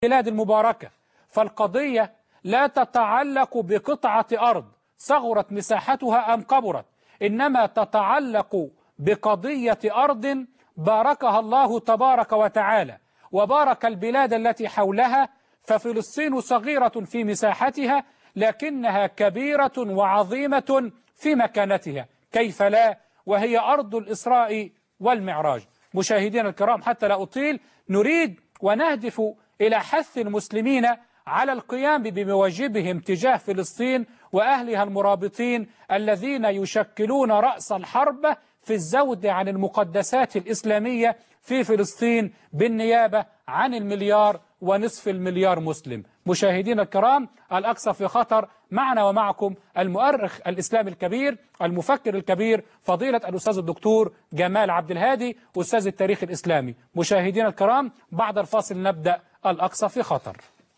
البلاد المباركة فالقضية لا تتعلق بقطعة أرض صغرت مساحتها أم كبرت إنما تتعلق بقضية أرض باركها الله تبارك وتعالى وبارك البلاد التي حولها ففلسطين صغيرة في مساحتها لكنها كبيرة وعظيمة في مكانتها كيف لا وهي أرض الإسراء والمعراج مشاهدينا الكرام حتى لا أطيل نريد ونهدف إلى حث المسلمين على القيام بمواجبهم تجاه فلسطين وأهلها المرابطين الذين يشكلون رأس الحرب في الزود عن المقدسات الإسلامية في فلسطين بالنيابة عن المليار ونصف المليار مسلم مشاهدينا الكرام الأقصى في خطر معنا ومعكم المؤرخ الإسلامي الكبير المفكر الكبير فضيلة الأستاذ الدكتور جمال عبد الهادي أستاذ التاريخ الإسلامي مشاهدينا الكرام بعد الفاصل نبدأ الأقصى في خطر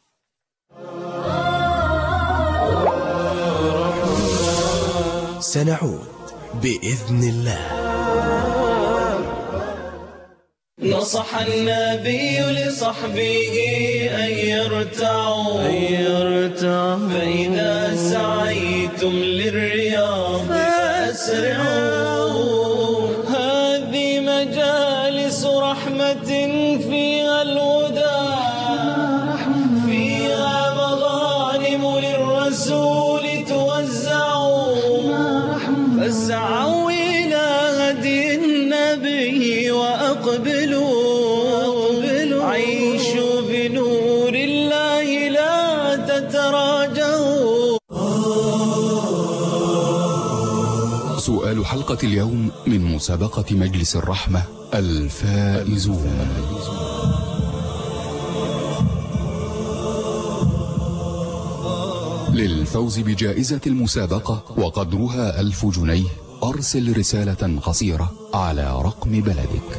سنعود بإذن الله نصح النبي لصحبه أن يرتعوا أن يرتعوا فإذا سعيتم للرياض فأسرعوا هذه مجالس رحمة فيها الهدى فيها مغانم للرسول توزعوا فاسعوا إلى هدي النبي وأقبلوا عيشوا بنور الله لا تتراجعوا سؤال حلقة اليوم من مسابقة مجلس الرحمة الفائزون للفوز بجائزة المسابقة وقدرها ألف جنيه أرسل رسالة قصيرة على رقم بلدك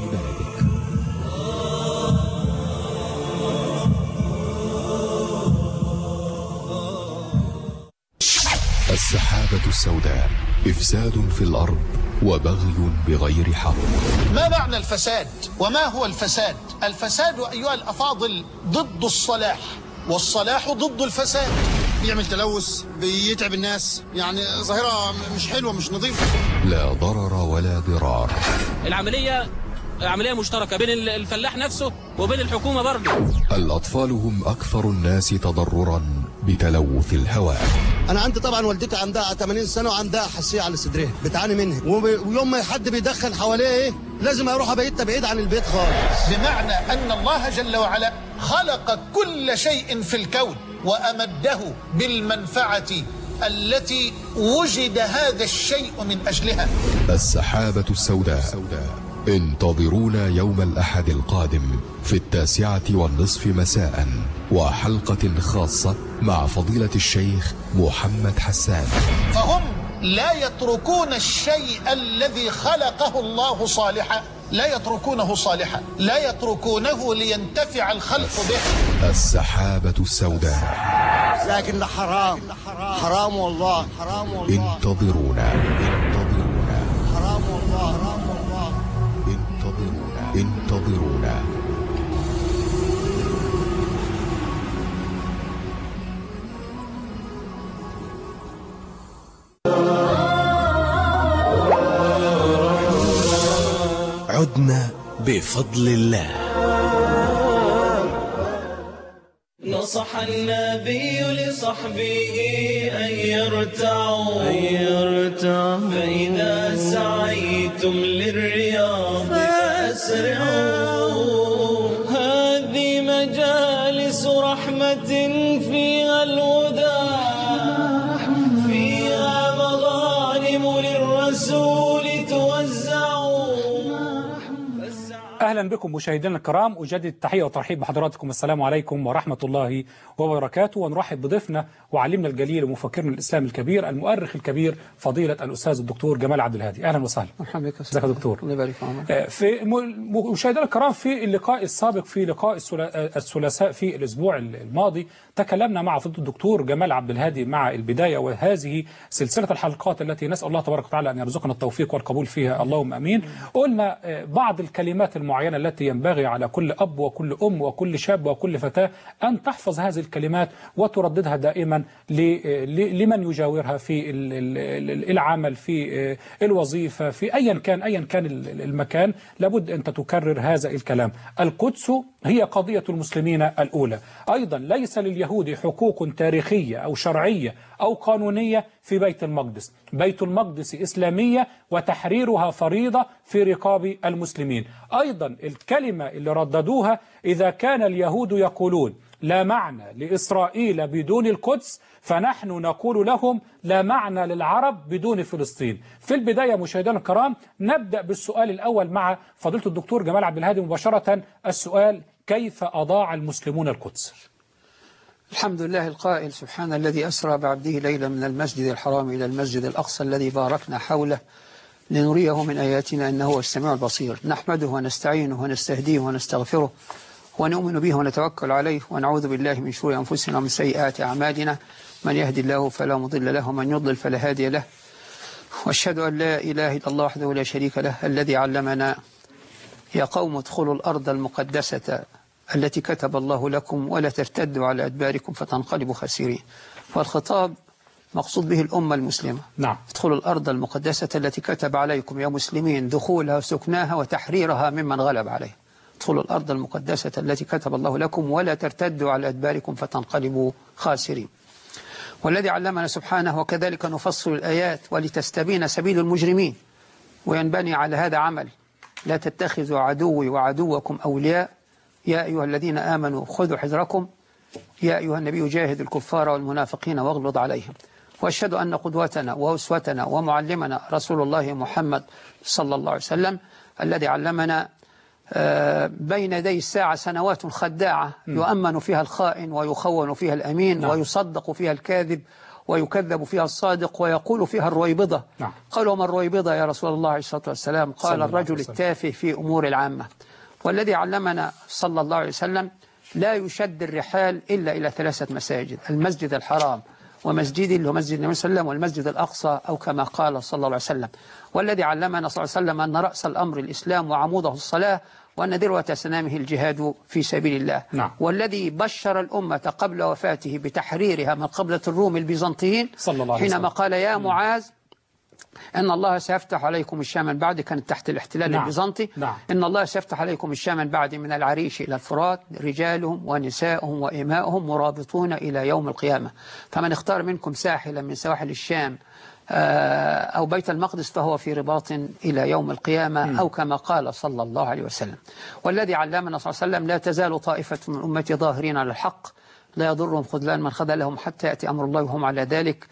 السحابة السوداء إفساد في الأرض وبغي بغير حق ما معنى الفساد وما هو الفساد الفساد أيها الأفاضل ضد الصلاح والصلاح ضد الفساد بيعمل تلوث بيتعب الناس يعني ظاهرة مش حلوة مش نظيفة لا ضرر ولا ضرار العملية عملية مشتركة بين الفلاح نفسه وبين الحكومة برضه الأطفال هم أكثر الناس تضررا بتلوث الهواء أنا عندي طبعا والدتي عندها 80 سنة وعندها حساسية على صدرها بتعاني منها وب- ويوم ما حد بيدخن حواليه إيه لازم أروح أبيتها بعيد عن البيت خالص بمعنى أن الله جل وعلا خلق كل شيء في الكون وأمده بالمنفعة التي وجد هذا الشيء من أجلها السحابة السوداء انتظرونا يوم الأحد القادم في التاسعة والنصف مساء وحلقة خاصة مع فضيلة الشيخ محمد حسان فهم لا يتركون الشيء الذي خلقه الله صالحا لا يتركونه صالحا لا يتركونه لينتفع الخلق به السحابة السوداء لكن ده حرام حرام والله حرام والله انتظرونا انتظرونا حرام والله حرام والله انتظرونا انتظرونا عدنا بفضل الله نصح النبي لصحبه أن يرتعوا أن يرتعوا فإذا سعيتم للرياض فأسرعوا هذه مجالس رحمة فيها الهدى فيها مغانم للرسول توزعوا أهلا بكم مشاهدينا الكرام أجدد التحية والترحيب بحضراتكم السلام عليكم ورحمة الله وبركاته ونرحب بضيفنا وعلمنا الجليل ومفكرنا الإسلامي الكبير المؤرخ الكبير فضيلة الأستاذ الدكتور جمال عبد الهادي أهلا وسهلا مرحبا بك ازيك يا دكتور الله يبارك في عمرك آه، في م- مشاهدينا الكرام في اللقاء السابق في لقاء الثلا- آه، الثلاثاء في الأسبوع الماضي تكلمنا مع فضيلة الدكتور جمال عبد الهادي مع البداية وهذه سلسلة الحلقات التي نسأل الله تبارك وتعالى أن يرزقنا التوفيق والقبول فيها اللهم أمين قلنا آه، بعض الكلمات المعينة المعينة التي ينبغي على كل أب وكل أم وكل شاب وكل فتاة أن تحفظ هذه الكلمات وترددها دائما ل- ل- لمن يجاورها في ال- ال- ال- العمل في الوظيفة في أيا كان أيا كان ال- المكان لابد أن تكرر هذا الكلام القدس هي قضية المسلمين الأولى أيضا ليس لليهود حقوق تاريخية أو شرعية أو قانونية في بيت المقدس بيت المقدس إسلامية وتحريرها فريضة في رقاب المسلمين أيضا الكلمة اللي رددوها إذا كان اليهود يقولون لا معنى لإسرائيل بدون القدس فنحن نقول لهم لا معنى للعرب بدون فلسطين في البداية مشاهدينا الكرام نبدأ بالسؤال الأول مع فضيلة الدكتور جمال عبد الهادي مباشرة السؤال كيف أضاع المسلمون القدس الحمد لله القائل سبحان الذي أسرى بعبده ليلا من المسجد الحرام إلى المسجد الأقصى الذي باركنا حوله لنريه من آياتنا إنه هو السميع البصير نحمده ونستعينه ونستهديه ونستغفره ونؤمن به ونتوكل عليه ونعوذ بالله من شرور أنفسنا ومن سيئات أعمالنا من يهدي الله فلا مضل له ومن يضلل فلا هادي له واشهد أن لا إله إلا الله وحده لا شريك له الذي علمنا يا قوم ادخلوا الأرض المقدسة التي كتب الله لكم ولا ترتدوا على أدباركم فتنقلبوا خاسرين والخطاب مقصود به الأمة المسلمة نعم ادخلوا الأرض المقدسة التي كتب عليكم يا مسلمين دخولها وسكناها وتحريرها ممن غلب عليه ادخلوا الأرض المقدسة التي كتب الله لكم ولا ترتدوا على أدباركم فتنقلبوا خاسرين والذي علمنا سبحانه وكذلك نفصل الآيات ولتستبين سبيل المجرمين وينبني على هذا عمل لا تتخذوا عدوي وعدوكم أولياء يا أيها الذين آمنوا خذوا حذركم يا أيها النبي جاهد الكفار والمنافقين واغلظ عليهم وأشهد أن قدوتنا وأسوتنا ومعلمنا رسول الله محمد صلى الله عليه وسلم الذي علمنا آه، بين يدي الساعة سنوات خداعة يؤمن فيها الخائن ويخون فيها الأمين نعم. ويصدق فيها الكاذب ويكذب فيها الصادق ويقول فيها الرويبضة نعم. قالوا وما الرويبضة يا رسول الله عليه الصلاة والسلام صلى قال الله عليه الرجل وسلم. التافه في أمور العامة والذي علمنا صلى الله عليه وسلم لا يشد الرحال إلا إلى ثلاثة مساجد المسجد الحرام ومسجد اللي هو مسجد النبي صلى الله عليه وسلم والمسجد الأقصى أو كما قال صلى الله عليه وسلم والذي علمنا صلى الله عليه وسلم أن رأس الأمر الإسلام وعموده الصلاة وأن ذروة سنامه الجهاد في سبيل الله نعم. والذي بشر الأمة قبل وفاته بتحريرها من قبلة الروم البيزنطيين صلى الله عليه حينما وسلم. قال يا معاذ أن الله سيفتح عليكم الشام من بعد كانت تحت الاحتلال نعم. البيزنطي نعم. إن الله سيفتح عليكم الشام من بعد من العريش إلى الفرات رجالهم ونساؤهم وإماؤهم مرابطون إلى يوم القيامة فمن اختار منكم ساحلا من سواحل الشام آه، أو بيت المقدس فهو في رباط إلى يوم القيامة أو كما قال صلى الله عليه وسلم والذي علمنا صلى الله عليه وسلم لا تزال طائفة من أمتي ظاهرين على الحق لا يضرهم خذلان من خذلهم حتى يأتي أمر الله وهم على ذلك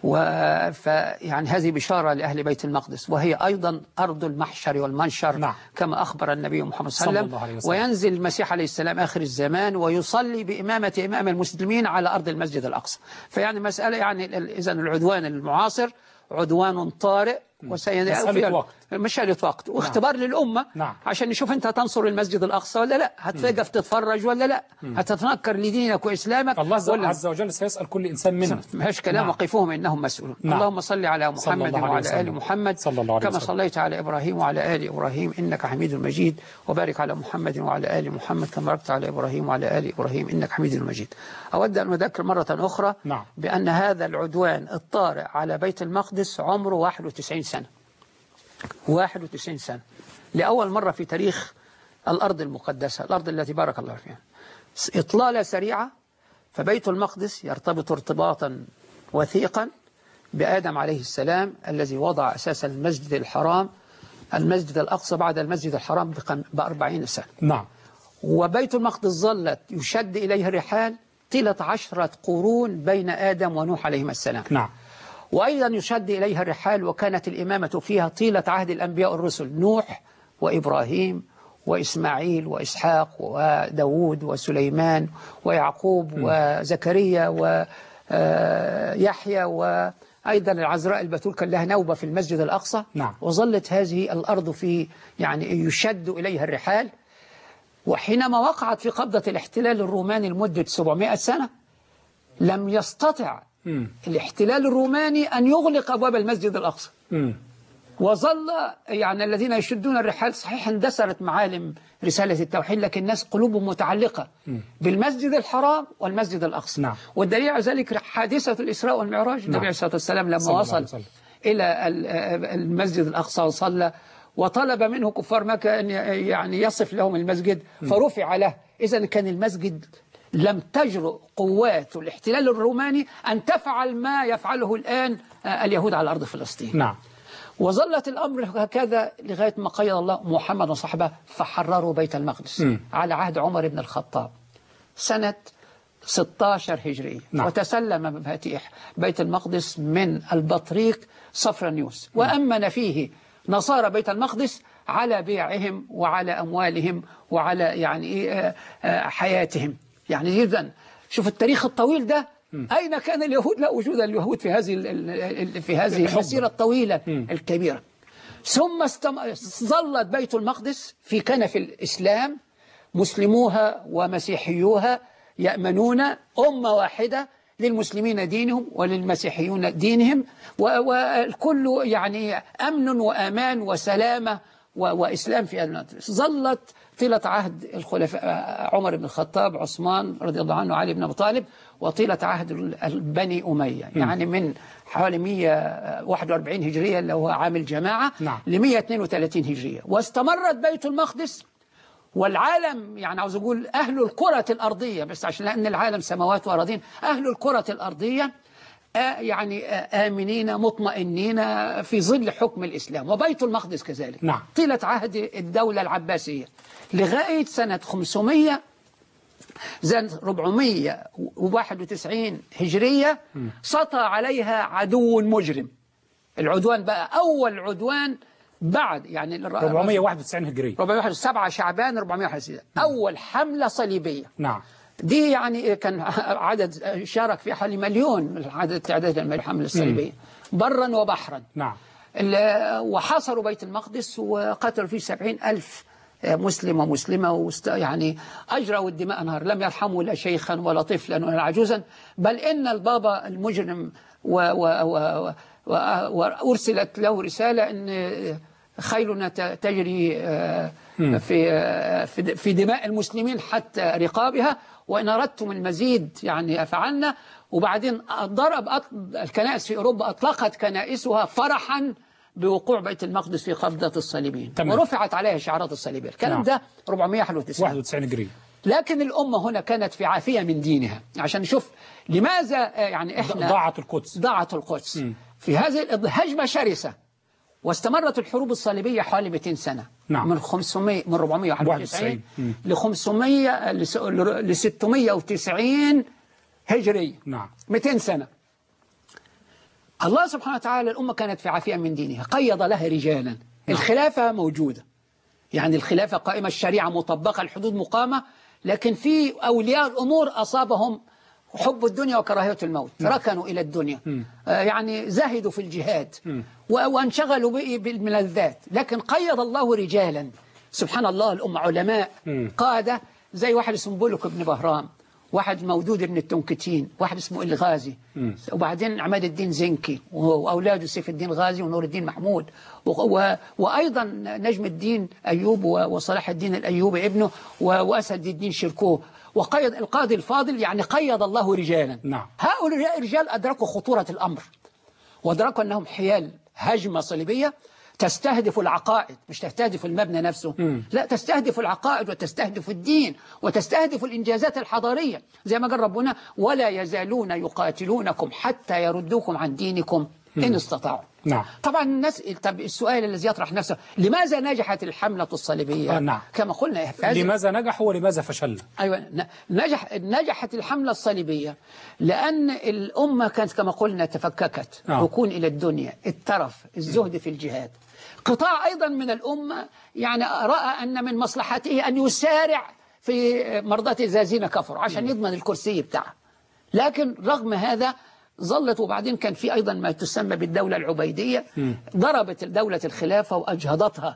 ويعني هذه بشارة لأهل بيت المقدس وهي أيضا أرض المحشر والمنشر نعم. كما أخبر النبي محمد صلى صلى الله الله عليه عليه وسلم وسلم. وينزل المسيح عليه السلام آخر الزمان ويصلي بإمامة إمام المسلمين على أرض المسجد الأقصى فيعني مسألة يعني إذا العدوان المعاصر عدوان طارئ وسينأتي مسألة وقت. مسألة وقت واختبار للأمة نعم. عشان نشوف أنت تنصر المسجد الأقصى ولا لا هتقف تتفرج ولا لا هتتنكر لدينك وإسلامك الله عز- ولا عز وجل سيسأل كل إنسان منا ما فيش كلام نعم. وقفوهم إنهم مسؤولون نعم. اللهم صل على صلى محمد الله عليه وعلى آل وسلم. محمد صلى الله عليه كما وسلم. صليت على إبراهيم وعلى آل إبراهيم إنك حميد مجيد وبارك على محمد وعلى آل محمد كما باركت على إبراهيم وعلى آل إبراهيم إنك حميد مجيد أود أن أذكر مرة أخرى نعم. بأن هذا العدوان الطارئ على بيت المقدس عمره 91 سنة 91 سنة لأول مرة في تاريخ الأرض المقدسة الأرض التي بارك الله فيها إطلالة سريعة فبيت المقدس يرتبط ارتباطا وثيقا بآدم عليه السلام الذي وضع أساس المسجد الحرام المسجد الأقصى بعد المسجد الحرام بقم- بأربعين سنة نعم وبيت المقدس ظلت يشد إليه الرحال طيلة عشرة قرون بين آدم ونوح عليهما السلام نعم وأيضا يشد إليها الرحال وكانت الإمامة فيها طيلة عهد الأنبياء الرسل نوح وإبراهيم وإسماعيل وإسحاق وداود وسليمان ويعقوب وزكريا ويحيى وأيضا العذراء البتول كان لها نوبة في المسجد الأقصى نعم. وظلت هذه الأرض في يعني يشد إليها الرحال وحينما وقعت في قبضة الاحتلال الروماني لمدة 700 سنة لم يستطع مم. الاحتلال الروماني أن يغلق أبواب المسجد الأقصى مم. وظل يعني الذين يشدون الرحال صحيح اندثرت معالم رسالة التوحيد لكن الناس قلوبهم متعلقة بالمسجد الحرام والمسجد الأقصى نعم. والدليل على ذلك حادثة الإسراء والمعراج النبي عليه الصلاة والسلام لما صلى الله عليه وصل وسلم. إلى ال- المسجد الأقصى وصلى وطلب منه كفار مكة أن يعني يصف لهم المسجد فرفع له إذا كان المسجد لم تجرؤ قوات الاحتلال الروماني أن تفعل ما يفعله الآن آه، اليهود على أرض فلسطين نعم وظلت الأمر هكذا لغاية ما قيد الله محمد وصحبه فحرروا بيت المقدس مم. على عهد عمر بن الخطاب سنة 16 هجرية نعم. وتسلم مفاتيح بيت المقدس من البطريق صفرانيوس وأمن فيه نصارى بيت المقدس على بيعهم وعلى أموالهم وعلى يعني إيه، آه، آه، حياتهم يعني إذا شوف التاريخ الطويل ده أين كان اليهود لا وجود اليهود في هذه ال- ال- ال- في هذه الحقبة. المسيرة الطويلة الكبيرة ثم استم... ظلت بيت المقدس في كنف الإسلام مسلموها ومسيحيوها يأمنون أمة واحدة للمسلمين دينهم وللمسيحيون دينهم و- والكل يعني أمن وأمان وسلامة و- وإسلام في المنطقة ظلت طيلة عهد الخلفاء عمر بن الخطاب عثمان رضي الله عنه علي بن أبي طالب وطيلة عهد ال- البني أمية يعني من حوالي 141 هجرية اللي هو عام الجماعة نعم. ل 132 هجرية واستمرت بيت المقدس والعالم يعني عاوز أقول أهل الكرة الأرضية بس عشان لأن العالم سماوات وأراضين أهل الكرة الأرضية آه، يعني آه، آمنين مطمئنين في ظل حكم الإسلام وبيت المقدس كذلك نعم. طيلة عهد الدولة العباسية لغاية سنة 500 زن 491 هجرية سطى عليها عدو مجرم العدوان بقى أول عدوان بعد يعني الر- 491 هجري 407 شعبان 461 أول حملة صليبية نعم دي يعني كان عدد شارك في حوالي مليون عدد تعداد الحملة الصليبية برا وبحرا نعم ال- وحاصروا بيت المقدس وقتلوا فيه سبعين ألف مسلم ومسلمة وست يعني أجروا الدماء نهار لم يرحموا لا شيخا ولا طفلا ولا عجوزا بل إن البابا المجرم و و و و وأرسلت له رسالة أن خيلنا ت- تجري آه، في آه، في في دماء المسلمين حتى رقابها وإن أردتم المزيد يعني فعلنا وبعدين ضرب أط- الكنائس في أوروبا أطلقت كنائسها فرحا بوقوع بيت المقدس في قبضة الصليبيين تمام. ورفعت عليها شعارات الصليبية الكلام نعم. ده 491 91 هجري لكن الأمة هنا كانت في عافية من دينها عشان نشوف لماذا آه، يعني إحنا ضاعت القدس ضاعت القدس في هذه الهجمة شرسة واستمرت الحروب الصليبية حوالي 200 سنة نعم. من 500 من 491 ل 500 ل 690 هجري نعم 200 سنة الله سبحانه وتعالى الأمة كانت في عافية من دينها قيض لها رجالا الخلافة موجودة يعني الخلافة قائمة الشريعة مطبقة الحدود مقامة لكن في أولياء الأمور أصابهم حب الدنيا وكراهية الموت ركنوا إلى الدنيا آه يعني زهدوا في الجهاد و- وانشغلوا بإيه؟ بالملذات لكن قيض الله رجالا سبحان الله الأمة علماء قادة زي واحد اسمه بولك بن بهرام واحد مودود بن التنكتين واحد اسمه الغازي وبعدين عماد الدين زنكي وأولاده سيف الدين غازي ونور الدين محمود و- و- وأيضا نجم الدين أيوب و- وصلاح الدين الأيوبي ابنه و- وأسد الدين شركوه وقيد القاضي الفاضل يعني قيد الله رجالا نعم. هؤلاء الرجال أدركوا خطورة الأمر وأدركوا أنهم حيال هجمة صليبية تستهدف العقائد مش تستهدف المبنى نفسه لا تستهدف العقائد وتستهدف الدين وتستهدف الإنجازات الحضارية زي ما قال ربنا ولا يزالون يقاتلونكم حتى يردوكم عن دينكم إن استطاعوا نعم. طبعا الناس طب السؤال الذي يطرح نفسه لماذا نجحت الحملة الصليبية آه، نعم. كما قلنا في هذه لماذا نجحوا ولماذا فشلنا أيوة ن- نجح نجحت الحملة الصليبية لأن الأمة كانت كما قلنا تفككت آه. ركون إلى الدنيا الترف الزهد في الجهاد قطاع أيضا من الأمة يعني رأى أن من مصلحته أن يسارع في مرضاة الذين كفروا عشان يضمن الكرسي بتاعه لكن رغم هذا ظلت وبعدين كان في أيضا ما تسمى بالدولة العبيدية ضربت دولة الخلافة وأجهضتها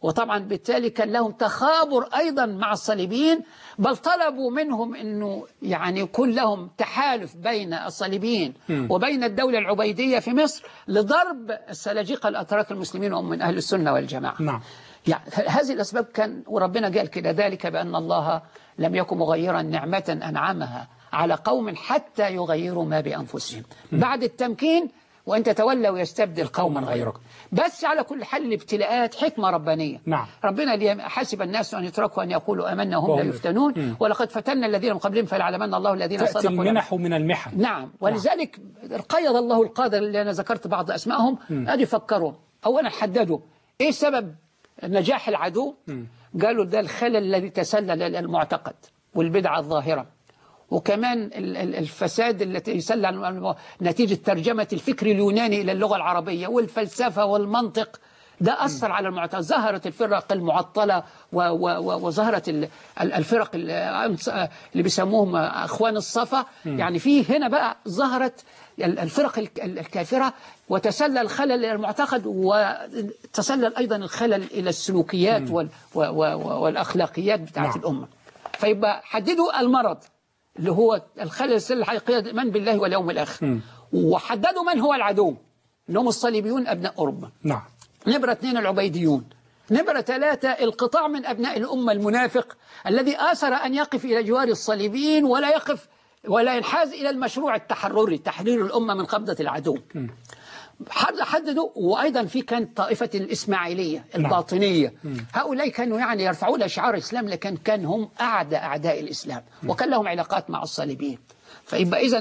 وطبعا بالتالي كان لهم تخابر أيضا مع الصليبيين بل طلبوا منهم أنه يعني يكون لهم تحالف بين الصليبيين وبين الدولة العبيدية في مصر لضرب السلاجقة الأتراك المسلمين وهم من أهل السنة والجماعة نعم. يعني هذه الأسباب كان وربنا قال كده ذلك بأن الله لم يكن مغيرا نعمة أنعمها على قوم حتى يغيروا ما بأنفسهم بعد التمكين وأن تتولوا يستبدل قوما غيركم بس على كل حال الابتلاءات حكمة ربانية نعم. ربنا لي- حسب الناس أن يتركوا أن يقولوا أمنا وهم لا وهم- يفتنون ولقد فتنا الذين من قبلهم فليعلمن الله الذين تأتي صدقوا والذين- المنح من المحن نعم ولذلك قيض الله القادة اللي أنا ذكرت بعض أسمائهم أدي فكروا أولا حددوا إيه سبب نجاح العدو قالوا ده الخلل الذي تسلل إلى المعتقد والبدعة الظاهرة وكمان ال- ال- الفساد التي يسلل نتيجة ترجمة الفكر اليوناني إلى اللغة العربية والفلسفة والمنطق ده أثر على المعتقد ظهرت الفرق المعطلة و- و- و- وظهرت ال- ال- الفرق ال- اللي بيسموهم أخوان الصفا يعني في هنا بقى ظهرت ال- الفرق الك- ال- الكافرة وتسلل خلل إلى المعتقد وتسلل أيضا الخلل إلى السلوكيات وال و- و- والأخلاقيات بتاعت نعم. الأمة فيبقى حددوا المرض اللي هو الخلل السلل الحقيقي من بالله واليوم الآخر وحددوا من هو العدو انهم الصليبيون أبناء أوروبا نعم نمرة اثنين العبيديون نمرة ثلاثة القطاع من أبناء الأمة المنافق الذي آثر أن يقف إلى جوار الصليبيين ولا يقف ولا ينحاز إلى المشروع التحرري تحرير الأمة من قبضة العدو حد- حددوا وأيضا في كانت طائفة الإسماعيلية الباطنية هؤلاء كانوا يعني يرفعون شعار الإسلام لكن كان هم أعدى أعداء الإسلام وكان لهم علاقات مع الصليبيين فيبقى إذا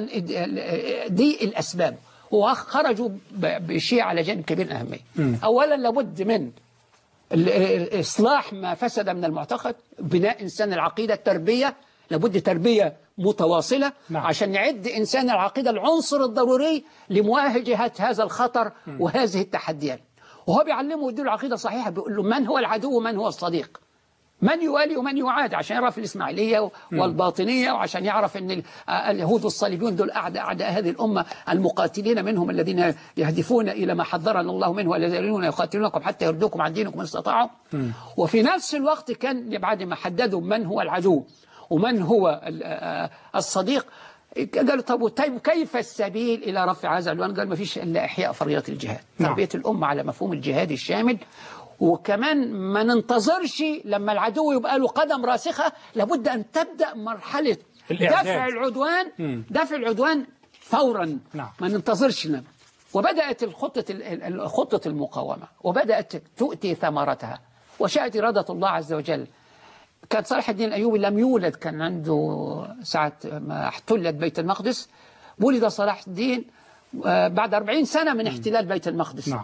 دي الأسباب وخرجوا ب- بشيء على جانب كبير أهمية أولا لابد من ال- ال- إصلاح ما فسد من المعتقد بناء إنسان العقيدة التربية لابد تربية متواصلة نعم. عشان نعد إنسان العقيدة العنصر الضروري لمواجهة هذا الخطر وهذه التحديات وهو بيعلمه يديله العقيدة صحيحة بيقول له من هو العدو ومن هو الصديق من يوالي ومن يعاد عشان يعرف الإسماعيلية والباطنية وعشان يعرف أن ال- آه اليهود والصليبيون دول أعداء أعداء هذه الأمة المقاتلين منهم الذين يهدفون إلى ما حذرنا الله منه والذين يقاتلونكم حتى يردوكم عن دينكم إن استطاعوا وفي نفس الوقت كان بعد ما حددوا من هو العدو ومن هو ال- آه الصديق قالوا طب طيب كيف السبيل إلى رفع هذا العنوان قال ما فيش إلا إحياء فرضيات الجهاد نعم. تربية الأمة على مفهوم الجهاد الشامل وكمان ما ننتظرش لما العدو يبقى له قدم راسخة لابد أن تبدأ مرحلة الإعداد. دفع العدوان دفع العدوان فورا نعم. ما ننتظرش لنا. وبدأت الخطة ال- ال- خطة المقاومة وبدأت تؤتي ثمرتها وشاءت إرادة الله عز وجل كان صلاح الدين الأيوبي لم يولد كان عنده ساعة ما احتلت بيت المقدس ولد صلاح الدين آه، بعد 40 سنة من احتلال بيت المقدس نعم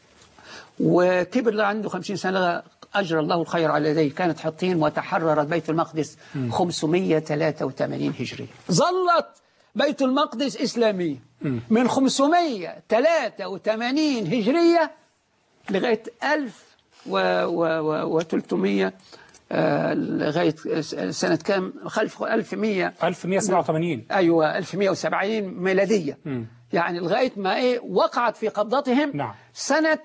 وكبر عنده 50 سنة أجرى الله الخير على يديه كانت حطين وتحررت بيت المقدس 583 هجري ظلت بيت المقدس إسلامية من 583 هجرية لغاية 1300 آه، لغاية سنة كام خلف 1100 1187 أيوة 1170 ميلادية يعني لغاية ما إيه وقعت في قبضتهم نعم. سنة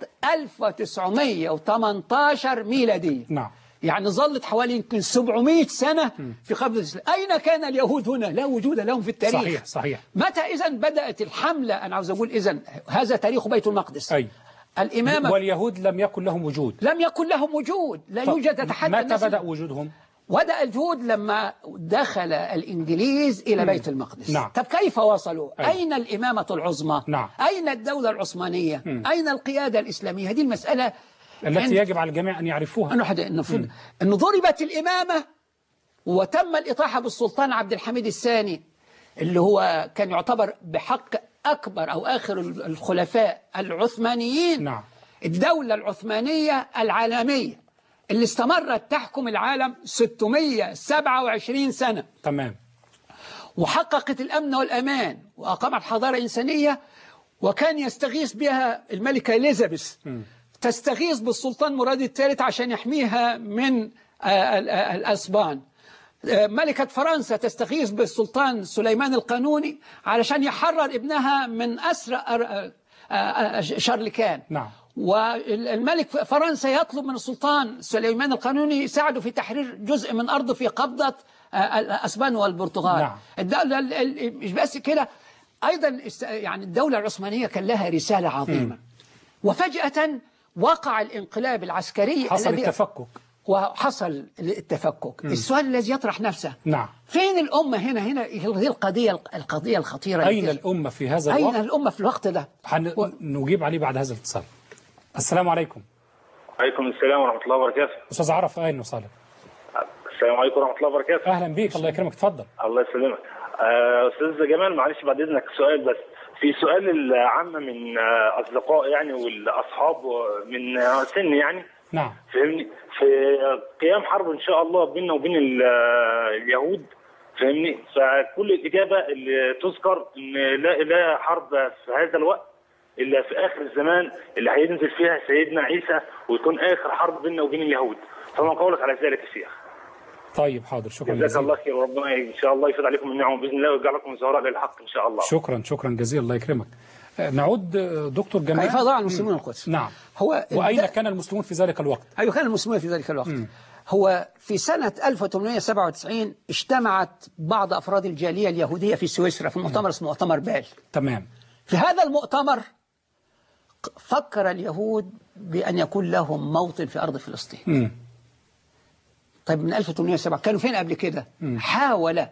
1918 ميلادية نعم. يعني ظلت حوالي يمكن 700 سنة في قبضة الإسلام أين كان اليهود هنا لا وجود لهم في التاريخ صحيح صحيح متى إذا بدأت الحملة أنا عاوز أقول إذا هذا تاريخ بيت المقدس أي الإمامة واليهود لم يكن لهم وجود لم يكن لهم وجود لا طب يوجد تحدي متى الناس- بدأ وجودهم بدأ الجهود لما دخل الإنجليز إلى بيت المقدس نعم. طب كيف وصلوا؟ أي. أين الإمامة العظمى؟ نعم. أين الدولة العثمانية؟ أين القيادة الإسلامية؟ هذه المسألة التي عند- يجب على الجميع أن يعرفوها أنه حد- المفروض أنه ضربت الإمامة وتم الإطاحة بالسلطان عبد الحميد الثاني اللي هو كان يعتبر بحق أكبر أو آخر الخلفاء العثمانيين نعم. الدولة العثمانية العالمية اللي استمرت تحكم العالم 627 سنة تمام وحققت الأمن والأمان وأقامت حضارة إنسانية وكان يستغيث بها الملكة إليزابيث تستغيث بالسلطان مراد الثالث عشان يحميها من آه، ال- آه، الأسبان آه، ملكة فرنسا تستغيث بالسلطان سليمان القانوني علشان يحرر ابنها من أسر آه، آه، آه، شارلكان نعم. والملك فرنسا يطلب من السلطان سليمان القانوني يساعده في تحرير جزء من أرضه في قبضة آه، الأسبان والبرتغال نعم. الدولة ال- ال- مش بس كده أيضا است- يعني الدولة العثمانية كان لها رسالة عظيمة وفجأة وقع الانقلاب العسكري حصل الذي- التفكك وحصل التفكك السؤال الذي يطرح نفسه نعم فين الأمة هنا هنا هي القضية القضية الخطيرة أين التي- الأمة في هذا أين الوقت الأمة في الوقت ده و- نجيب عليه بعد هذا الاتصال السلام عليكم عليكم السلام ورحمة الله وبركاته أستاذ عرف أهلا وسهلا السلام عليكم ورحمة الله وبركاته أهلا بيك الله يكرمك اتفضل الله يسلمك آه، أستاذ جمال معلش بعد إذنك سؤال بس في سؤال العامة من آه، أصدقاء يعني والأصحاب من آه، سن يعني نعم فاهمني في قيام حرب إن شاء الله بيننا وبين ال- آه، اليهود فاهمني فكل الإجابة اللي تذكر إن لا لا حرب في هذا الوقت إلا في آخر الزمان اللي هينزل فيها سيدنا عيسى ويكون آخر حرب بيننا وبين اليهود فما قولك على ذلك يا شيخ طيب حاضر شكرا جزاك جزيلا الله خير وربنا ان شاء الله يفيد عليكم النعم باذن الله ويجعل لكم زهراء للحق ان شاء الله شكرا شكرا جزيلا الله يكرمك آه، نعود آه، دكتور جمال كيف ضاع المسلمون القدس نعم هو وأين الد- كان المسلمون في ذلك الوقت أيوة كان المسلمون في ذلك الوقت هو في سنة 1897 اجتمعت بعض أفراد الجالية اليهودية في سويسرا في مؤتمر اسمه مؤتمر بال تمام في هذا المؤتمر ق- فكر اليهود بأن يكون لهم موطن في أرض فلسطين مم. طيب من 1807 كانوا فين قبل كده حاول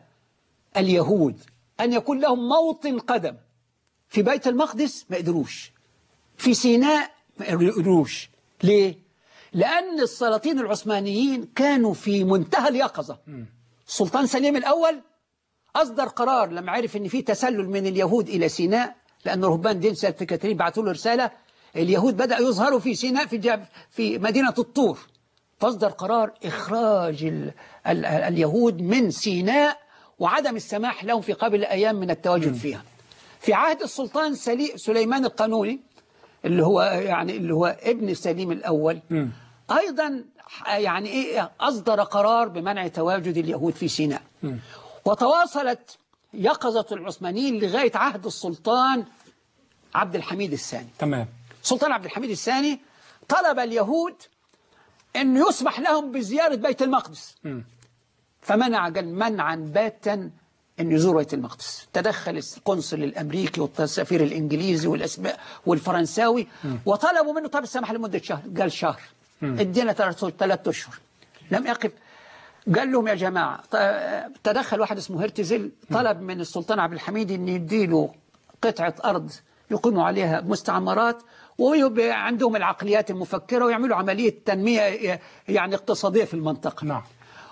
اليهود أن يكون لهم موطن قدم في بيت المقدس ما قدروش في سيناء ما قدروش ليه؟ لأن السلاطين العثمانيين كانوا في منتهى اليقظة السلطان سليم الأول أصدر قرار لما عرف أن في تسلل من اليهود إلى سيناء لأن رهبان دين سالف كاترين بعثوا له رسالة اليهود بدأوا يظهروا في سيناء في جاب في مدينة الطور فاصدر قرار إخراج ال ال اليهود من سيناء وعدم السماح لهم في قبل أيام من التواجد فيها في عهد السلطان سلي سليمان القانوني اللي هو يعني اللي هو ابن سليم الأول أيضا يعني إيه أصدر قرار بمنع تواجد اليهود في سيناء وتواصلت يقظة العثمانيين لغاية عهد السلطان عبد الحميد الثاني تمام السلطان عبد الحميد الثاني طلب اليهود أن يسمح لهم بزيارة بيت المقدس فمنع قال منعا باتا أن يزوروا بيت المقدس تدخل القنصل الأمريكي والسفير الإنجليزي والأسباء والفرنساوي وطلبوا منه طب السماح لمدة شهر قال شهر ادينا ثلاث أشهر لم يقف قال لهم يا جماعة ط- تدخل واحد اسمه هرتزل طلب من السلطان عبد الحميد أن يديله قطعة أرض يقيموا عليها مستعمرات ويبقى عندهم العقليات المفكرة ويعملوا عملية تنمية يعني اقتصادية في المنطقة نعم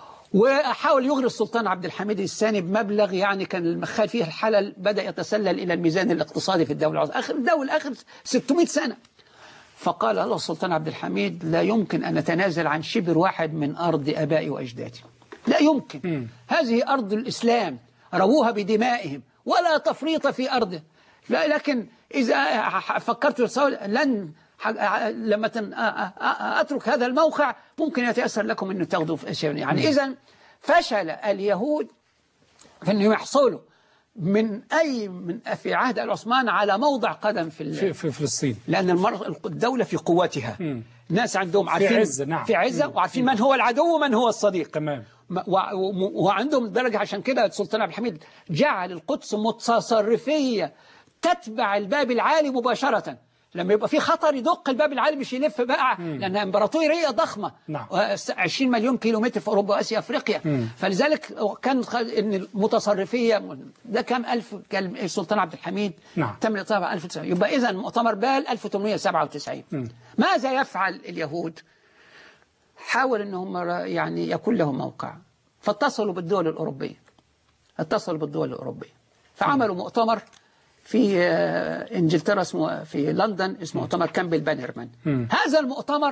وحاول يغري السلطان عبد الحميد الثاني بمبلغ يعني كان المخال فيه الحلل بدأ يتسلل إلى الميزان الاقتصادي في الدولة العظمى آخر الدولة آخر 600 سنة فقال له السلطان عبد الحميد لا يمكن أن نتنازل عن شبر واحد من أرض أبائي وأجدادي لا يمكن هذه أرض الإسلام رووها بدمائهم ولا تفريط في أرضه لا لكن إذا فكرت تصور لن ح- لما تن- أ- أ- أترك هذا الموقع ممكن يتيسر لكم أن تاخذوا في أشياء يعني إذا فشل اليهود في أن يحصلوا من أي من في عهد العثمان على موضع قدم في, ال- في, في فلسطين لأن المر... الدولة في قوتها الناس عندهم عارفين عزة، نعم. في عزة وعارفين من هو العدو ومن هو الصديق تمام ما- و- و- وعندهم درجة عشان كده السلطان عبد الحميد جعل القدس متصرفية تتبع الباب العالي مباشرة لما يبقى في خطر يدق الباب العالي مش يلف بقى لأنها امبراطورية ضخمة نعم. و- 20 مليون كيلومتر في أوروبا وآسيا أفريقيا فلذلك كان خ- إن المتصرفية ده كام ألف كان السلطان عبد الحميد نعم. تم طبعا 1900 يبقى إذا مؤتمر بال 1897 ماذا يفعل اليهود؟ حاول انهم يعني يكون لهم موقع فاتصلوا بالدول الاوروبيه اتصلوا بالدول الاوروبيه فعملوا مؤتمر في آه، انجلترا اسمه في لندن اسمه مؤتمر كامبل بانرمان هذا المؤتمر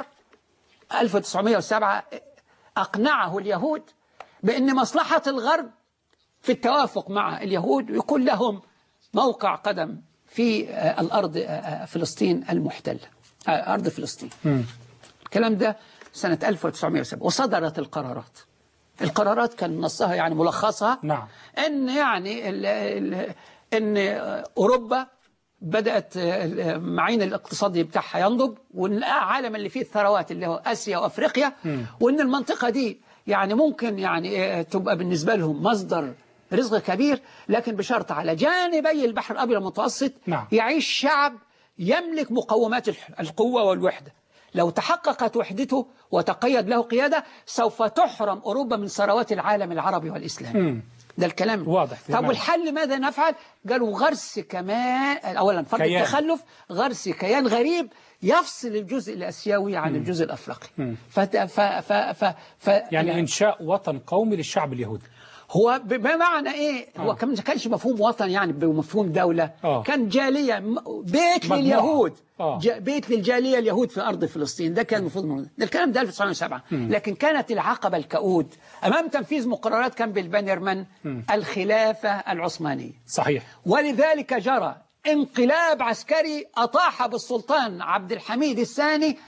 1907 اقنعه اليهود بان مصلحه الغرب في التوافق مع اليهود ويكون لهم موقع قدم في آه، الارض آه، آه، فلسطين المحتله آه، ارض فلسطين الكلام ده سنة 1907 وصدرت القرارات القرارات كان نصها يعني ملخصها نعم. ان يعني ال ال ان اوروبا بدأت آه، المعين الاقتصادي بتاعها ينضب والعالم اللي فيه الثروات اللي هو آسيا وأفريقيا وإن المنطقة دي يعني ممكن يعني آه، تبقى بالنسبة لهم مصدر رزق كبير لكن بشرط على جانبي البحر الأبيض المتوسط نعم. يعيش شعب يملك مقومات الح- القوة والوحدة لو تحققت وحدته وتقيد له قيادة سوف تحرم أوروبا من ثروات العالم العربي والإسلامي مم. ده الكلام واضح طب تمام. والحل ماذا نفعل قالوا غرس كمان أولا فرض كيان. التخلف غرس كيان غريب يفصل الجزء الأسيوي عن الجزء الأفريقي فت... ف... ف... ف... ف... يعني إنشاء وطن قومي للشعب اليهودي هو ب- بمعنى ايه هو كان ما كانش مفهوم وطن يعني بمفهوم دولة آه. كان جالية م- بيت مجموعة. لليهود آه. ج- بيت للجالية اليهود في أرض فلسطين ده كان المفروض موجود. ده الكلام ده 1907 لكن كانت العقبة الكؤود أمام تنفيذ مقررات كامبل بانرمان الخلافة العثمانية صحيح ولذلك جرى انقلاب عسكري أطاح بالسلطان عبد الحميد الثاني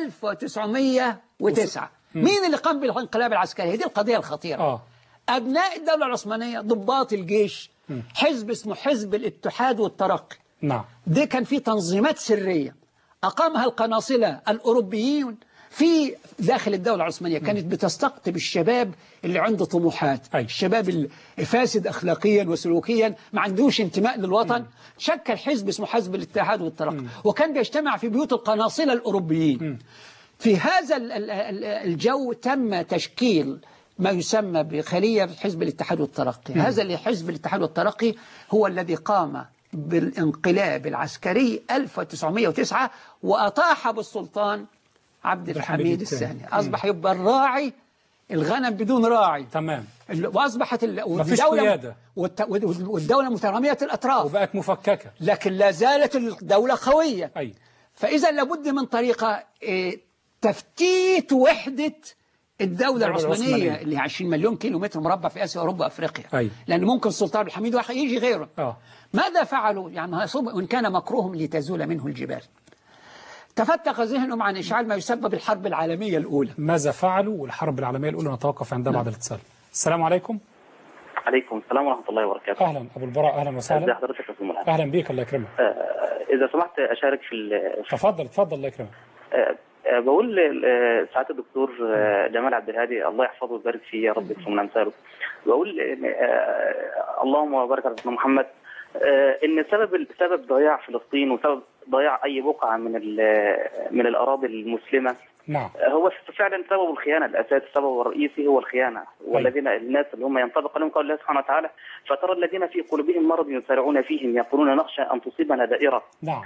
1909 مين اللي قام بالانقلاب العسكري هذه القضية الخطيرة آه. أبناء الدولة العثمانية ضباط الجيش حزب اسمه حزب الاتحاد والترقي نعم دي كان في تنظيمات سرية أقامها القناصلة الأوروبيون في داخل الدولة العثمانية كانت بتستقطب الشباب اللي عنده طموحات أي. الشباب الفاسد أخلاقيا وسلوكيا ما عندوش انتماء للوطن شكل حزب اسمه حزب الاتحاد والترقي وكان بيجتمع في بيوت القناصلة الأوروبيين في هذا ال- ال- ال- الجو تم تشكيل ما يسمى بخلية حزب الاتحاد والترقي هذا اللي حزب الاتحاد والترقي هو الذي قام بالانقلاب العسكري 1909 وأطاح بالسلطان عبد الحميد الثاني. الثاني أصبح يبقى الراعي الغنم بدون راعي تمام ال- وأصبحت ال- مفيش والدولة قيادة. والت- والدولة مترامية الأطراف وبقت مفككة لكن لا زالت الدولة قوية أي فإذا لابد من طريقة إيه، تفتيت وحدة الدولة العثمانية العثمانية. اللي هي 20 مليون كيلو متر مربع في آسيا وأوروبا وأفريقيا أي. لأن ممكن السلطان عبد الحميد واحد يجي غيره آه. ماذا فعلوا يعني هيصب وإن كان مكروهم لتزول منه الجبال تفتق ذهنهم عن إشعال ما يسبب الحرب العالمية الأولى ماذا فعلوا والحرب العالمية الأولى نتوقف عندها بعد الاتصال السلام عليكم عليكم السلام ورحمة الله وبركاته أهلا أبو البراء أهلا ازي وسهلا حضرتك يا أستاذ ملهم أهلا بيك الله يكرمك آه، إذا سمحت أشارك في ال- تفضل تفضل الله يكرمك آه، آه، بقول آه، سعادة الدكتور آه، جمال عبد الهادي الله يحفظه ويبارك فيه يا رب يكون من أمثاله بقول آه، اللهم بارك على سيدنا محمد آه، ان سبب سبب ضياع فلسطين وسبب ضياع اي بقعه من ال- من الاراضي المسلمه نعم هو فعلا سبب الخيانه الاساسي السبب الرئيسي هو الخيانه والذين الناس اللي هم ينطبق عليهم قول الله سبحانه وتعالى فترى الذين في قلوبهم مرض يسارعون فيهم يقولون نخشى ان تصيبنا دائره نعم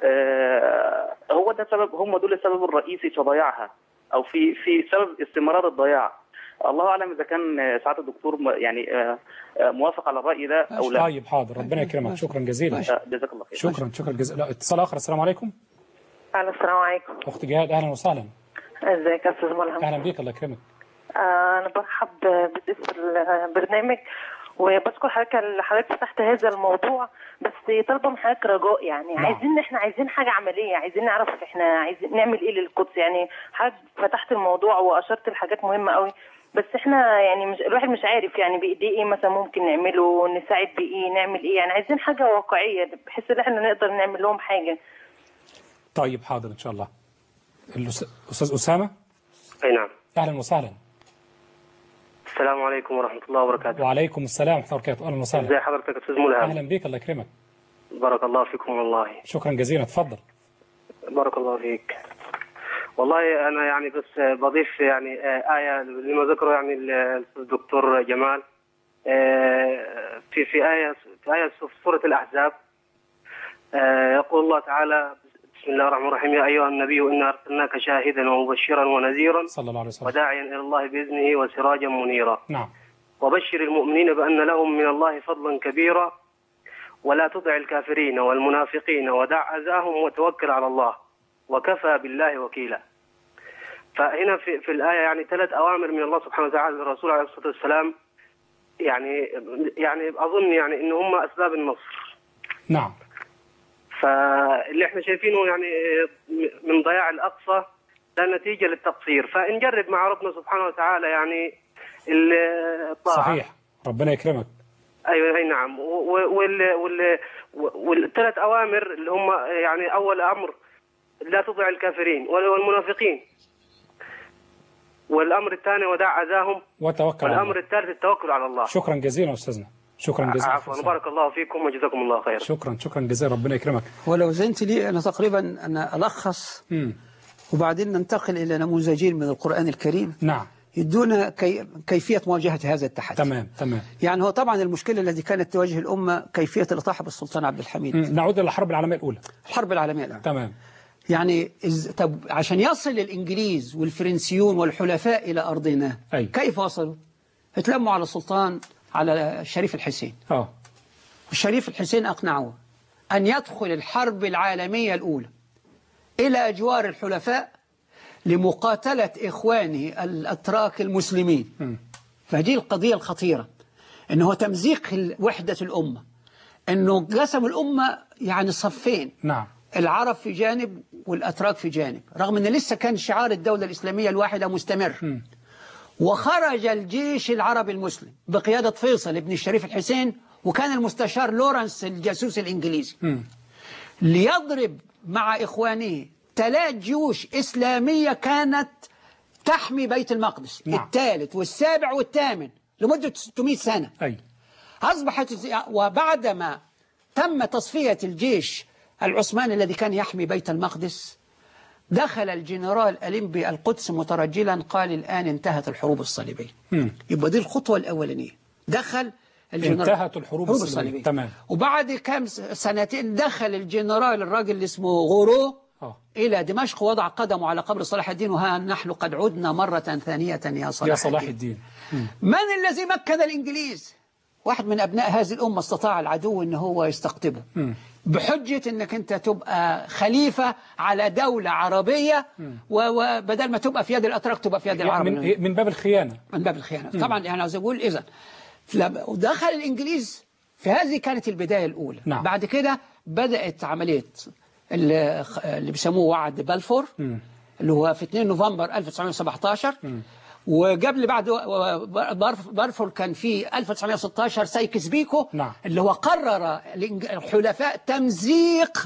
آه، هو ده سبب هم دول السبب الرئيسي في ضياعها او في في سبب استمرار الضياع الله اعلم اذا كان آه، سعاده الدكتور م- يعني آه، آه، موافق على الراي ده او لا طيب حاضر ربنا يكرمك شكرا جزيلا آه، جزاك الله خير شكرا شكرا جزيلا لا، اتصال آخر السلام عليكم الو السلام عليكم أخت جهاد أهلا وسهلا ازيك يا استاذ ملهم أهلا بيك الله يكرمك آه انا برحب بضيف البرنامج وبشكر حضرتك اللي حضرتك فتحت هذا الموضوع بس طالبه من حضرتك رجاء يعني نعم. عايزين احنا عايزين حاجه عمليه عايزين نعرف احنا عايزين نعمل ايه للقدس يعني حضرتك فتحت الموضوع واشرت لحاجات مهمه قوي بس احنا يعني مش الواحد مش عارف يعني بايديه ايه مثلا ممكن نعمله نساعد بايه نعمل ايه يعني عايزين حاجه واقعيه بحيث ان احنا نقدر نعمل لهم حاجه طيب حاضر إن شاء الله الأس- أستاذ أسامة اي نعم أهلا وسهلا السلام عليكم ورحمة الله وبركاته وعليكم السلام ورحمة الله وبركاته أهلا ازي وسهلا حضرتك يا استاذ ملهم أهلا بيك الله يكرمك بارك الله فيكم والله شكرا جزيلا تفضل بارك الله فيك والله انا يعني بس بضيف يعني آه، آية لما ذكره يعني ال- الدكتور جمال آه، في في آية في آية في سورة الأحزاب آه، يقول الله تعالى بسم الله الرحمن الرحيم يا أيها النبي إنا أرسلناك شاهدا ومبشرا ونذيرا صلى الله عليه وسلم وداعيا إلى الله بإذنه وسراجا منيرا نعم وبشر المؤمنين بأن لهم من الله فضلا كبيرا ولا تطع الكافرين والمنافقين ودع أذاهم وتوكل على الله وكفى بالله وكيلا فهنا في, في الآية يعني ثلاث أوامر من الله سبحانه وتعالى للرسول عليه الصلاة والسلام يعني يعني أظن يعني إن هم أسباب النصر نعم فاللي احنا شايفينه يعني من ضياع الأقصى ده نتيجة للتقصير فنجرب مع ربنا سبحانه وتعالى يعني الطاعة صحيح ربنا يكرمك ايوه اي نعم و- و- وال وال والثلاث اوامر اللي هم يعني اول امر لا تطع الكافرين وال- والمنافقين والامر الثاني ودع اذاهم وتوكل على الله والامر الثالث التوكل على الله شكرا جزيلا أستاذنا شكرا جزيلا عفوا بارك الله فيكم وجزاكم الله خير شكرا شكرا جزيلا ربنا يكرمك ولو زنت لي أنا تقريبا أنا ألخص مم. وبعدين ننتقل إلى نموذجين من القرآن الكريم نعم يدونا كي كيفية مواجهة هذا التحدي تمام تمام يعني هو طبعا المشكلة التي كانت تواجه الأمة كيفية الإطاحة بالسلطان عبد الحميد مم. نعود إلى الحرب العالمية الأولى الحرب العالمية الأولى تمام يعني إز... طب عشان يصل الإنجليز والفرنسيون والحلفاء إلى أرضنا أي. كيف وصلوا؟ اتلموا على السلطان على الشريف الحسين اه الشريف الحسين أقنعه أن يدخل الحرب العالمية الأولى إلى أجوار الحلفاء لمقاتلة إخوانه الأتراك المسلمين مم. فهذه القضية الخطيرة أنه تمزيق ال- وحدة الأمة أنه قسم الأمة يعني صفين نعم العرب في جانب والأتراك في جانب رغم أن لسه كان شعار الدولة الإسلامية الواحدة مستمر مم. وخرج الجيش العربي المسلم بقيادة فيصل بن الشريف الحسين وكان المستشار لورنس الجاسوس الإنجليزي مم. ليضرب مع إخوانه ثلاث جيوش إسلامية كانت تحمي بيت المقدس نعم. الثالث والسابع والثامن لمدة 600 سنة أي أصبحت وبعدما تم تصفية الجيش العثماني الذي كان يحمي بيت المقدس دخل الجنرال أليمبي القدس مترجلا قال الآن انتهت الحروب الصليبية مم. يبقى دي الخطوة الأولانية دخل الجنرال انتهت الحروب الصليبية. تمام. وبعد كام س- سنتين دخل الجنرال الراجل اللي اسمه غورو اه إلى دمشق ووضع قدمه على قبر صلاح الدين وها نحن قد عدنا مرة ثانية يا صلاح, يا صلاح الدين مم. من الذي مكن الإنجليز واحد من أبناء هذه الأمة استطاع العدو أن هو يستقطبه مم. بحجة أنك أنت تبقى خليفة على دولة عربية و- وبدل ما تبقى في يد الأتراك تبقى في يد العرب من من باب الخيانة من باب الخيانة طبعا يعني عاوز أقول إذا لما- ودخل الإنجليز في هذه كانت البداية الأولى نعم. بعد كده بدأت عملية اللي اللي بيسموه وعد بلفور مم. اللي هو في 2 نوفمبر 1917 وقبل بعد بارف- بارفور كان في 1916 سايكس بيكو نعم. اللي هو قرر الإنج- الحلفاء تمزيق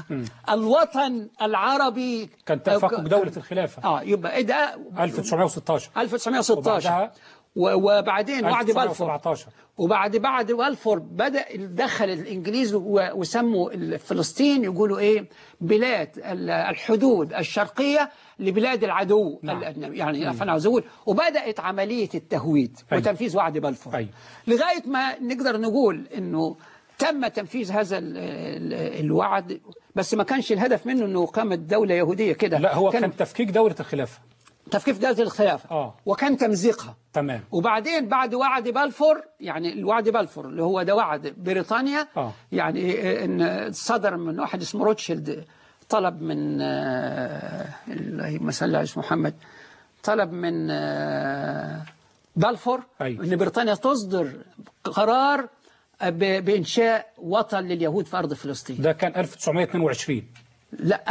الوطن العربي كان تفكك دولة الخلافة اه يبقى ايه ده 1916 1916 وبعدها و- وبعدين وعد بلفور 1917 وبعد بعد بلفور بدأ دخل الإنجليز و- وسموا ال- فلسطين يقولوا إيه بلاد ال- الحدود الشرقية لبلاد العدو نعم. الأجنبي يعني فأنا عاوز أقول وبدأت عملية التهويد أي. وتنفيذ وعد بلفور أي. لغاية ما نقدر نقول إنه تم تنفيذ هذا ال- ال- الوعد بس ما كانش الهدف منه انه قامت دولة يهودية كده لا هو كان تفكيك دولة الخلافة تفكيك دولة الخلافة آه. وكان تمزيقها تمام وبعدين بعد وعد بلفور يعني الوعد بلفور اللي هو ده وعد بريطانيا آه. يعني إيه ان صدر من واحد اسمه روتشيلد طلب من آه، اللهم صل على اسم محمد طلب من آه، بلفور أيوة. ان بريطانيا تصدر قرار ب- بانشاء وطن لليهود في ارض فلسطين ده كان 1922 لا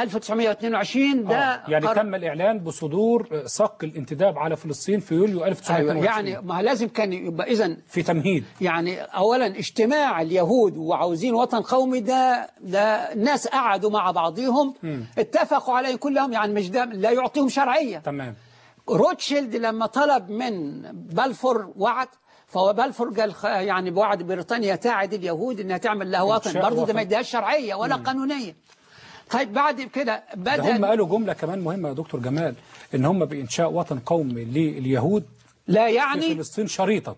1922 ده آه. يعني قرار- تم الإعلان بصدور صك الانتداب على فلسطين في يوليو أيوة 1922 يعني ما لازم كان يبقى اذا في تمهيد يعني اولا اجتماع اليهود وعاوزين وطن قومي ده ده الناس قعدوا مع بعضهم اتفقوا عليه كلهم يعني مش ده لا يعطيهم شرعيه تمام روتشيلد لما طلب من بلفور وعد فهو بلفور قال خ- يعني بوعد بريطانيا تعد اليهود انها تعمل لها وطن إنشاء برضه ده وطن. ما يديهاش شرعيه ولا قانونيه طيب بعد كده ده بدا هم قالوا جملة كمان مهمة يا دكتور جمال إن هم بإنشاء وطن قومي لليهود لا في يعني فلسطين شريطة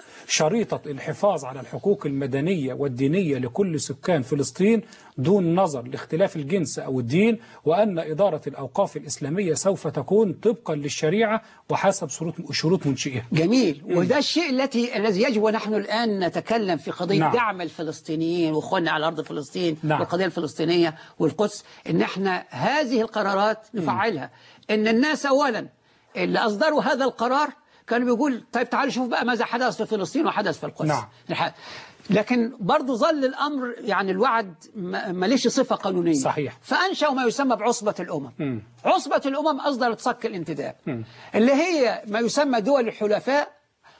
شريطة الحفاظ على الحقوق المدنية والدينية لكل سكان فلسطين دون نظر لاختلاف الجنس أو الدين وأن إدارة الأوقاف الإسلامية سوف تكون طبقا للشريعة وحسب شروط شروط منشئها جميل وده الشيء التي الذي يجب ونحن الآن نتكلم في قضية نعم. دعم الفلسطينيين وإخواننا على أرض فلسطين نعم. والقضية الفلسطينية والقدس إن احنا هذه القرارات نفعلها إن الناس أولا اللي أصدروا هذا القرار كانوا بيقول طيب تعالوا شوف بقى ماذا حدث في فلسطين وحدث في القدس نعم. نح- لكن برضه ظل الأمر يعني الوعد ما- ماليش صفة قانونية صحيح. فأنشأوا ما يسمى بعصبة الأمم مم. عصبة الأمم أصدرت صك الانتداب مم. اللي هي ما يسمى دول الحلفاء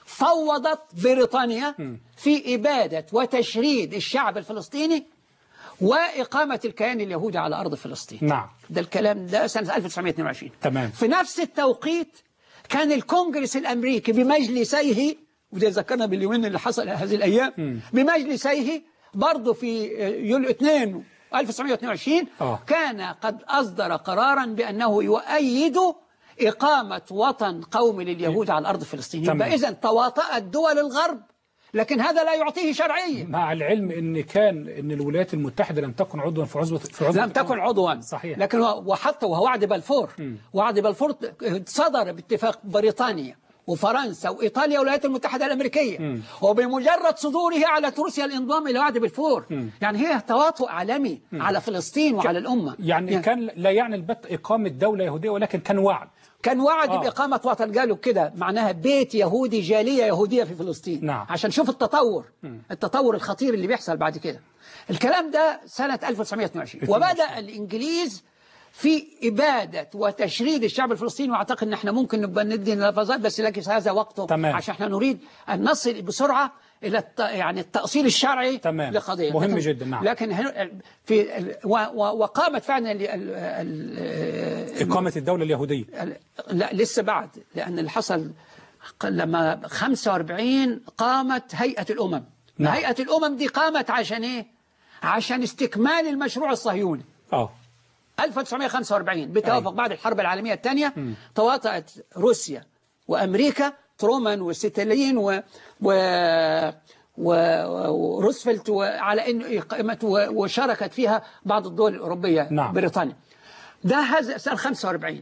فوضت بريطانيا في إبادة وتشريد الشعب الفلسطيني وإقامة الكيان اليهودي على أرض فلسطين نعم ده الكلام ده سنة 1922 تمام في نفس التوقيت كان الكونجرس الأمريكي بمجلسيه وده ذكرنا باليومين اللي حصل هذه الأيام بمجلسيه برضه في يوليو 2 1922 آه. كان قد أصدر قرارا بأنه يؤيد إقامة وطن قومي لليهود على أرض فلسطين تمام. يبقى إذا تواطأت دول الغرب لكن هذا لا يعطيه شرعية مع العلم ان كان ان الولايات المتحده لم تكن عضوا في عضو في عضو لم تكن عضوا صحيح لكن هو وحتى وهو وعد بلفور وعد بلفور صدر باتفاق بريطانيا وفرنسا وإيطاليا والولايات المتحدة الأمريكية مم. وبمجرد صدوره على روسيا الانضمام إلى وعد بلفور مم. يعني هي تواطؤ عالمي مم. على فلسطين وعلى الأمة يعني كان لا يعني البت اقامه دوله يهوديه ولكن كان وعد كان وعد آه. بإقامة وطن قالوا كده معناها بيت يهودي جالية يهودية في فلسطين نعم. عشان شوف التطور مم. التطور الخطير اللي بيحصل بعد كده الكلام ده سنة 1922 وبدأ الإنجليز في إبادة وتشريد الشعب الفلسطيني وأعتقد أن احنا ممكن نبقى ندي نفذات بس لكن هذا وقته تمام. عشان احنا نريد أن نصل بسرعة إلى الت... يعني التأصيل الشرعي تمام. لقضية مهم لكن- جدا، نعم. لكن هن- في ال- و... و... وقامت فعلا ال... ال... ال... اقامه الدوله اليهوديه لا لسه بعد لأن اللي حصل ق- لما 45 قامت هيئة الأمم نعم. هيئة الأمم دي قامت عشان إيه؟ عشان استكمال المشروع الصهيوني اه 1945 بتوافق بعد الحرب العالمية الثانية تواطأت روسيا وأمريكا ترومان وستالين و... و... و... وروزفلت على أن إقامة و... وشاركت فيها بعض الدول الأوروبية نعم. بريطانيا ده هذا سنة 45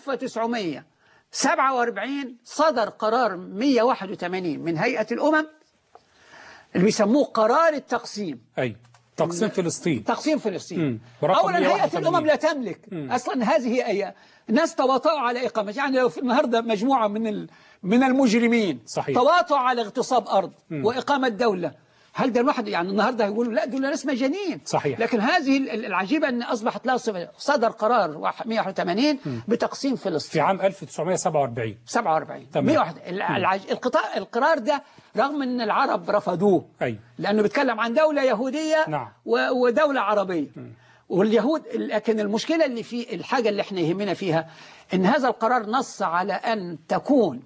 1947 صدر قرار 181 من هيئة الأمم اللي بيسموه قرار التقسيم اي تقسيم فلسطين تقسيم فلسطين مم. برقم اولا هيئه 181. الامم لا تملك مم. اصلا هذه هي ناس تواطؤوا على اقامه يعني لو في النهارده مجموعه من ال... من المجرمين صحيح. تواطؤوا على اغتصاب ارض مم. واقامه دوله هل ده الواحد يعني النهارده هيقولوا لا دول ناس مجانين صحيح. لكن هذه ال- العجيبه ان اصبحت لها صفة. صدر قرار واحد- 181 بتقسيم في فلسطين عام 1947 47 تمام. 101 ال- العج... القطاع القرار ده رغم ان العرب رفضوه اي لأنه بيتكلم عن دولة يهودية نعم. و- ودولة عربية واليهود لكن المشكلة اللي في الحاجة اللي احنا يهمنا فيها ان هذا القرار نص على أن تكون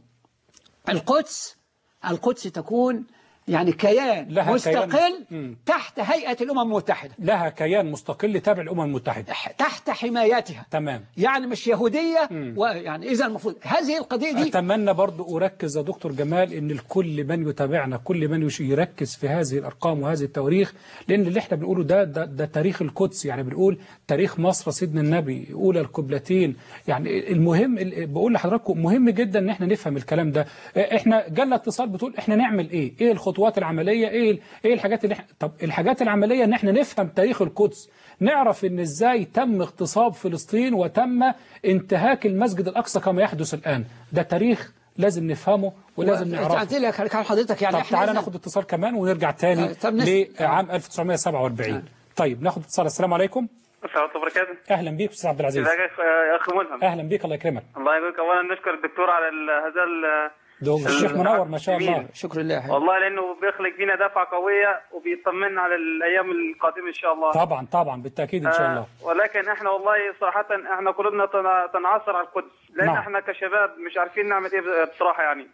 القدس القدس تكون يعني كيان لها مستقل كيان- مم. تحت هيئة الأمم المتحدة لها كيان مستقل تابع الامم المتحده تحت حمايتها تمام يعني مش يهودية مم. ويعني إذا المفروض هذه القضية دي أتمنى برضو أركز يا دكتور جمال إن الكل من يتابعنا كل من يش- يركز في هذه الأرقام وهذه التواريخ لأن اللي احنا بنقوله ده ده, ده تاريخ القدس يعني بنقول تاريخ مصر سيدنا النبي أولى القبلتين يعني المهم ال- بقول لحضراتكم مهم جدا إن احنا نفهم الكلام ده احنا جالنا اتصال بتقول احنا نعمل إيه؟ إيه الخطوات العملية؟ إيه ال- إيه الحاجات اللي احنا طب الحاجات العملية إن احنا نفهم تاريخ القدس نعرف إن إزاي تم اغتصاب فلسطين وتم انتهاك المسجد الأقصى كما يحدث الآن ده تاريخ لازم نفهمه ولازم نعرفه قلت لك كان حضرتك يعني طب احنا تعالى لازم- ناخد اتصال كمان ونرجع تاني آه، طب نس- لعام 1947 طيب ناخد اتصال السلام عليكم السلام عليكم وبركاته اهلا بيك استاذ عبد العزيز ازيك يا اخ ملهم اهلا بيك الله يكرمك الله يبارك اولا نشكر الدكتور على ال- هذا ال- ده الشيخ منور ما شاء الله شكر لله والله لانه بيخلق فينا دفعه قويه وبيطمنا على الايام القادمه ان شاء الله طبعا طبعا بالتاكيد ان شاء الله آه، ولكن احنا والله صراحه احنا قلوبنا تن- تنعصر على القدس لان نعم. احنا كشباب مش عارفين نعمل ايه بصراحه يعني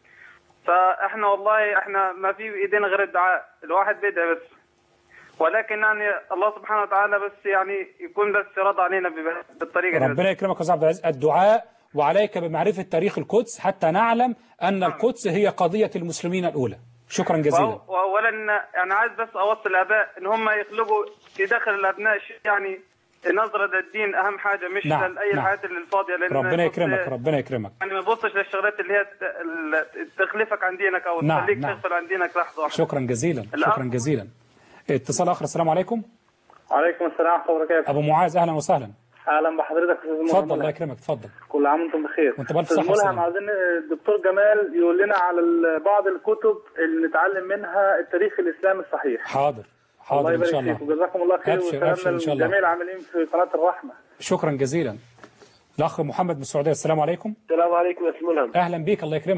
فاحنا والله احنا ما في بايدينا غير الدعاء الواحد بيدعي بس ولكن يعني الله سبحانه وتعالى بس يعني يكون بس راضى علينا ب- بالطريقه دي بس. ربنا يكرمك يا استاذ عبد العزيز الدعاء وعليك بمعرفه تاريخ القدس حتى نعلم ان القدس هي قضيه المسلمين الاولى شكرا جزيلا وأو- واولا انا عايز بس اوصي الاباء ان هم يخلقوا في داخل الابناء شيء يعني نظره للدين اهم حاجه مش نعم، لاي نعم. الحاجات اللي الفاضيه لان ربنا بص- يكرمك ربنا يكرمك يعني ما تبصش للشغلات اللي هي ت- ال- تخلفك عن دينك او نعم، تخليك نعم. تغفل عن دينك لحظه واحده شكرا جزيلا الأخ- شكرا جزيلا اتصال اخر السلام عليكم وعليكم السلام ورحمه الله وبركاته ابو معاذ اهلا وسهلا اهلا بحضرتك يا استاذ اتفضل ملهم. الله يكرمك اتفضل كل عام وانتم بخير وانت بألف استاذ صحة ملهم وسلامة. عاوزين الدكتور جمال يقول لنا على ال- بعض الكتب اللي نتعلم منها التاريخ الاسلامي الصحيح حاضر الله حاضر ان يبارك شاء فيك الله وجزاكم الله خير أبشر، أبشر إن شاء الله. لجميع العاملين في قناه الرحمه شكرا جزيلا الاخ محمد من السعوديه السلام عليكم السلام عليكم يا استاذ ملهم اهلا بيك الله يكرمك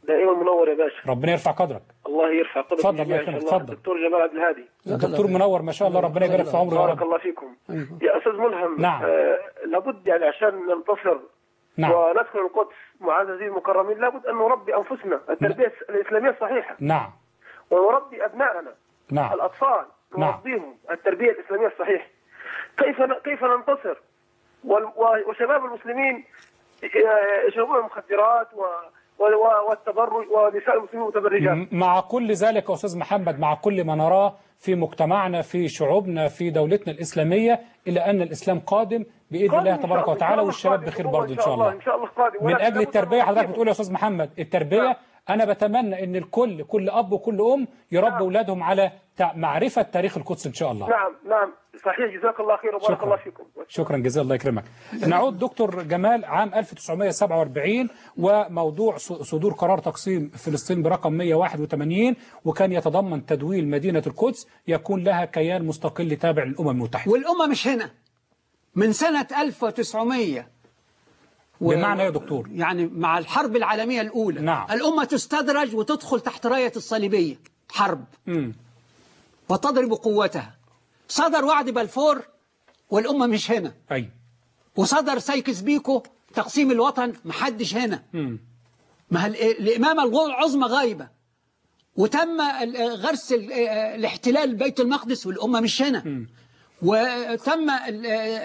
دائما منور يا باشا ربنا يرفع قدرك الله يرفع قدرك اتفضل، الجميع الله إن شاء يكرمك، الله. اتفضل. دكتور جمال عبد الهادي الدكتور منور ما شاء الله ربنا يبارك في عمره يا بارك رب الله فيكم يا استاذ ملهم نعم. آه لابد يعني عشان ننتصر نعم. وندخل القدس معززين المكرمين لابد ان نربي انفسنا التربيه الاسلاميه الصحيحه نعم ونربي ابنائنا نعم الاطفال نعم. نربيهم التربيه الاسلاميه الصحيحه كيف ن- كيف ننتصر وال- و- وشباب المسلمين يشربون المخدرات و و- و- والتبرج ونساء المسلمين متبرجات م- مع كل ذلك يا أستاذ محمد مع كل ما نراه في مجتمعنا في شعوبنا في دولتنا الإسلامية إلا أن الإسلام قادم بإذن قادم الله إن شاء تبارك الله، إن وتعالى شاء الله والشباب قادم، بخير هو برضه إن شاء الله إن شاء الله قادم من ولكن أجل لابد التربية أن حضرتك نربيهم. بتقول يا أستاذ محمد التربية أنا بتمنى أن الكل كل أب وكل أم يربوا أولادهم على تع- معرفة تاريخ القدس إن شاء الله نعم نعم صحيح جزاك الله خير وبارك شكرا. الله فيكم شكرا جزيلا الله يكرمك نعود دكتور جمال عام 1947 وموضوع ص- صدور قرار تقسيم فلسطين برقم 181 وكان يتضمن تدويل مدينة القدس يكون لها كيان مستقل تابع للأمم المتحدة والأمة مش هنا من سنة 1900 و- بمعنى يا دكتور يعني مع الحرب العالمية الأولى نعم. الأمة تستدرج وتدخل تحت راية الصليبية حرب مم. وتضرب قوتها صدر وعد بلفور والأمة مش هنا أي وصدر سايكس بيكو تقسيم الوطن محدش هنا مم. ما هل- الإمامة الغو- العظمى غايبة وتم ال- غرس ال- الاحتلال بيت المقدس والأمة مش هنا وتم ال-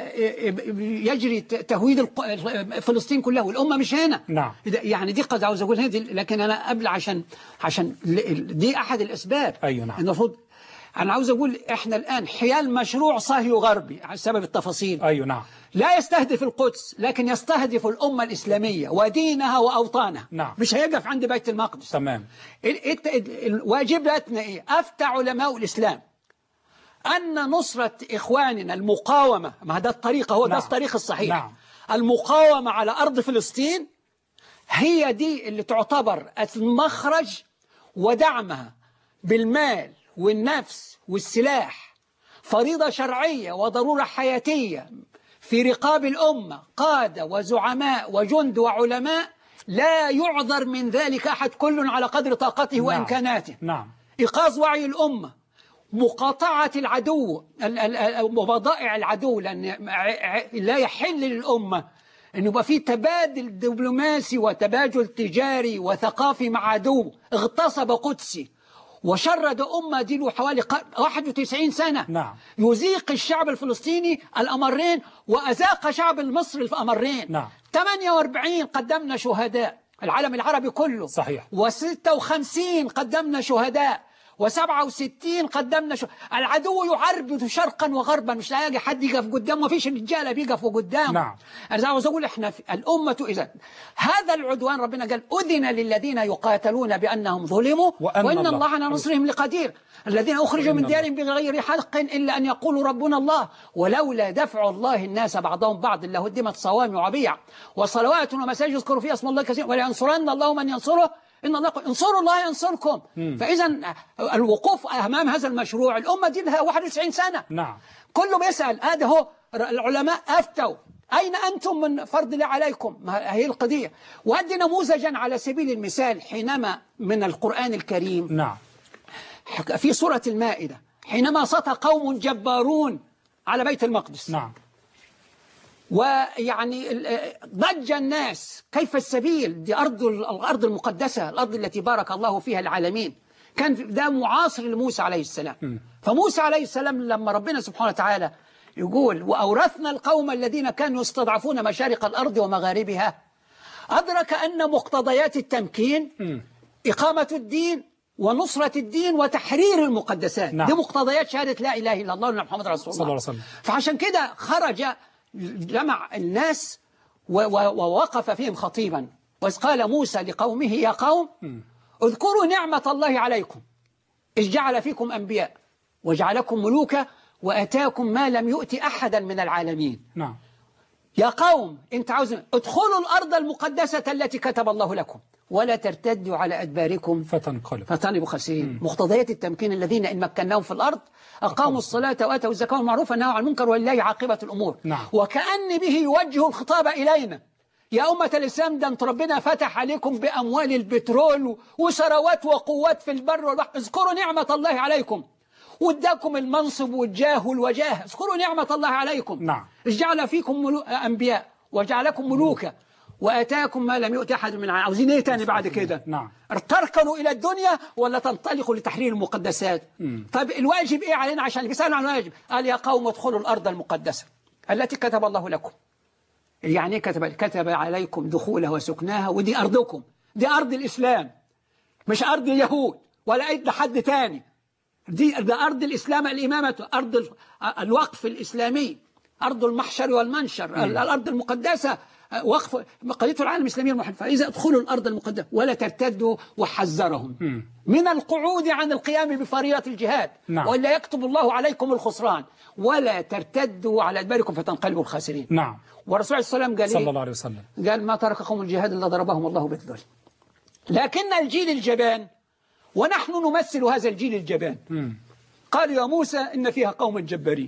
يجري ت- تهويد الق- فلسطين كلها والأمة مش هنا نعم ده- يعني دي قد عاوز أقول هذه لكن أنا قبل عشان عشان ل- دي أحد الأسباب أيوة نعم المفروض أنا عاوز أقول إحنا الآن حيال مشروع صهيو غربي على سبب التفاصيل أيوة نعم لا يستهدف القدس لكن يستهدف الأمة الإسلامية ودينها وأوطانها نعم. مش هيقف عند بيت المقدس تمام ال- الت- ال- ال- واجباتنا إيه أفتى علماء الإسلام أن نصرة إخواننا المقاومة ما ده الطريقة هو ده نعم. الطريق الصحيح نعم. المقاومة على أرض فلسطين هي دي اللي تعتبر المخرج ودعمها بالمال والنفس والسلاح فريضة شرعية وضرورة حياتية في رقاب الأمة قادة وزعماء وجند وعلماء لا يعذر من ذلك أحد كل على قدر طاقته نعم. وإمكاناته نعم إيقاظ وعي الأمة مقاطعة العدو ال- ال- ال- وبضائع العدو لأن ع- ع- لا يحل للأمة أن يبقى في تبادل دبلوماسي وتبادل تجاري وثقافي مع عدو اغتصب قدسي وشرد أمة دي له حوالي ق- 91 سنة نعم يزيق الشعب الفلسطيني الأمرين وأزاق شعب المصري الأمرين نعم 48 قدمنا شهداء العالم العربي كله صحيح و56 قدمنا شهداء و67 قدمنا شهداء العدو يعربد شرقا وغربا مش لاقي حد يقف قدامه ما فيش رجاله بيقفوا قدامه نعم. انا عاوز اقول احنا في الامه اذا هذا العدوان ربنا قال اذن للذين يقاتلون بانهم ظلموا وأن وان الله- الله على نصرهم لقدير الذين اخرجوا من وإن ديارهم بغير حق الا ان يقولوا ربنا الله ولولا دفع الله الناس بعضهم بعض لهدمت صوامع وبيع وصلوات ومساجد يذكر فيها اسم الله كثيرا ولينصرن الله من ينصره ان الله يقول انصروا الله ينصركم مم. فاذا الوقوف امام هذا المشروع الامه دي لها 91 سنه نعم كله بيسال هذا هو العلماء افتوا أين أنتم من فرض الله عليكم ما هي القضية وأدي نموذجا على سبيل المثال حينما من القرآن الكريم نعم في سورة المائدة حينما سطى قوم جبارون على بيت المقدس نعم ويعني ال- ضج الناس كيف السبيل دي أرض الأرض المقدسة الأرض التي بارك الله فيها العالمين كان ده معاصر لموسى عليه السلام فموسى عليه السلام لما ربنا سبحانه وتعالى يقول وأورثنا القوم الذين كانوا يستضعفون مشارق الأرض ومغاربها أدرك أن مقتضيات التمكين إقامة الدين ونصرة الدين وتحرير المقدسات نعم. دي مقتضيات شهادة لا إله إلا الله وأن محمد رسول صلى الله الله عليه وسلم فعشان كده خرج جمع الناس و- و- ووقف فيهم خطيبا وإذ قال موسى لقومه يا قوم اذكروا نعمة الله عليكم إذ جعل فيكم أنبياء وجعلكم ملوكا وأتاكم ما لم يؤت أحدا من العالمين نعم يا قوم انت عاوز ادخلوا الأرض المقدسة التي كتب الله لكم ولا ترتدوا على أدباركم فتنقلب فتنبوا خاسرين مقتضيات التمكين الذين إن مكناهم في الأرض أقاموا الصلاة وآتوا الزكاة والمعروف والنهوا عن المنكر ولله عاقبة الأمور نعم. وكأن به يوجه الخطاب إلينا يا أمة الإسلام ده انتوا ربنا فتح عليكم بأموال البترول وثروات وقوات في البر والبحر اذكروا نعمة الله عليكم واداكم المنصب والجاه والوجاه اذكروا نعمة الله عليكم نعم جعل فيكم ملو... أنبياء وجعلكم ملوكا وآتاكم ما لم يؤت أحد من العالمين عاوزين إيه تاني بعد كده نعم تركنوا إلى الدنيا ولا تنطلقوا لتحرير المقدسات مم. طيب الواجب إيه علينا عشان بيسألوا عن الواجب قال يا قوم ادخلوا الأرض المقدسة التي كتب الله لكم يعني إيه كتب كتب عليكم دخولها وسكناها ودي أرضكم دي أرض الإسلام مش أرض اليهود ولا أي حد تاني دي ده أرض الإسلام الإمامة أرض ال- الوقف الإسلامي أرض المحشر والمنشر مم. الأرض المقدسة وقف قضية العالم الإسلامي المحدث فإذا ادخلوا الأرض المقدسة ولا ترتدوا وحذرهم مم. من القعود عن القيام بفريضة الجهاد نعم. وإلا يكتب الله عليكم الخسران ولا ترتدوا على أدباركم فتنقلبوا الخاسرين نعم والرسول عليه الصلاة والسلام قال صلى إيه؟ الله عليه وسلم قال ما ترك قوم الجهاد إلا ضربهم الله بالذل لكن الجيل الجبان ونحن نمثل هذا الجيل الجبان مم. قالوا يا موسى إن فيها قوم جبارين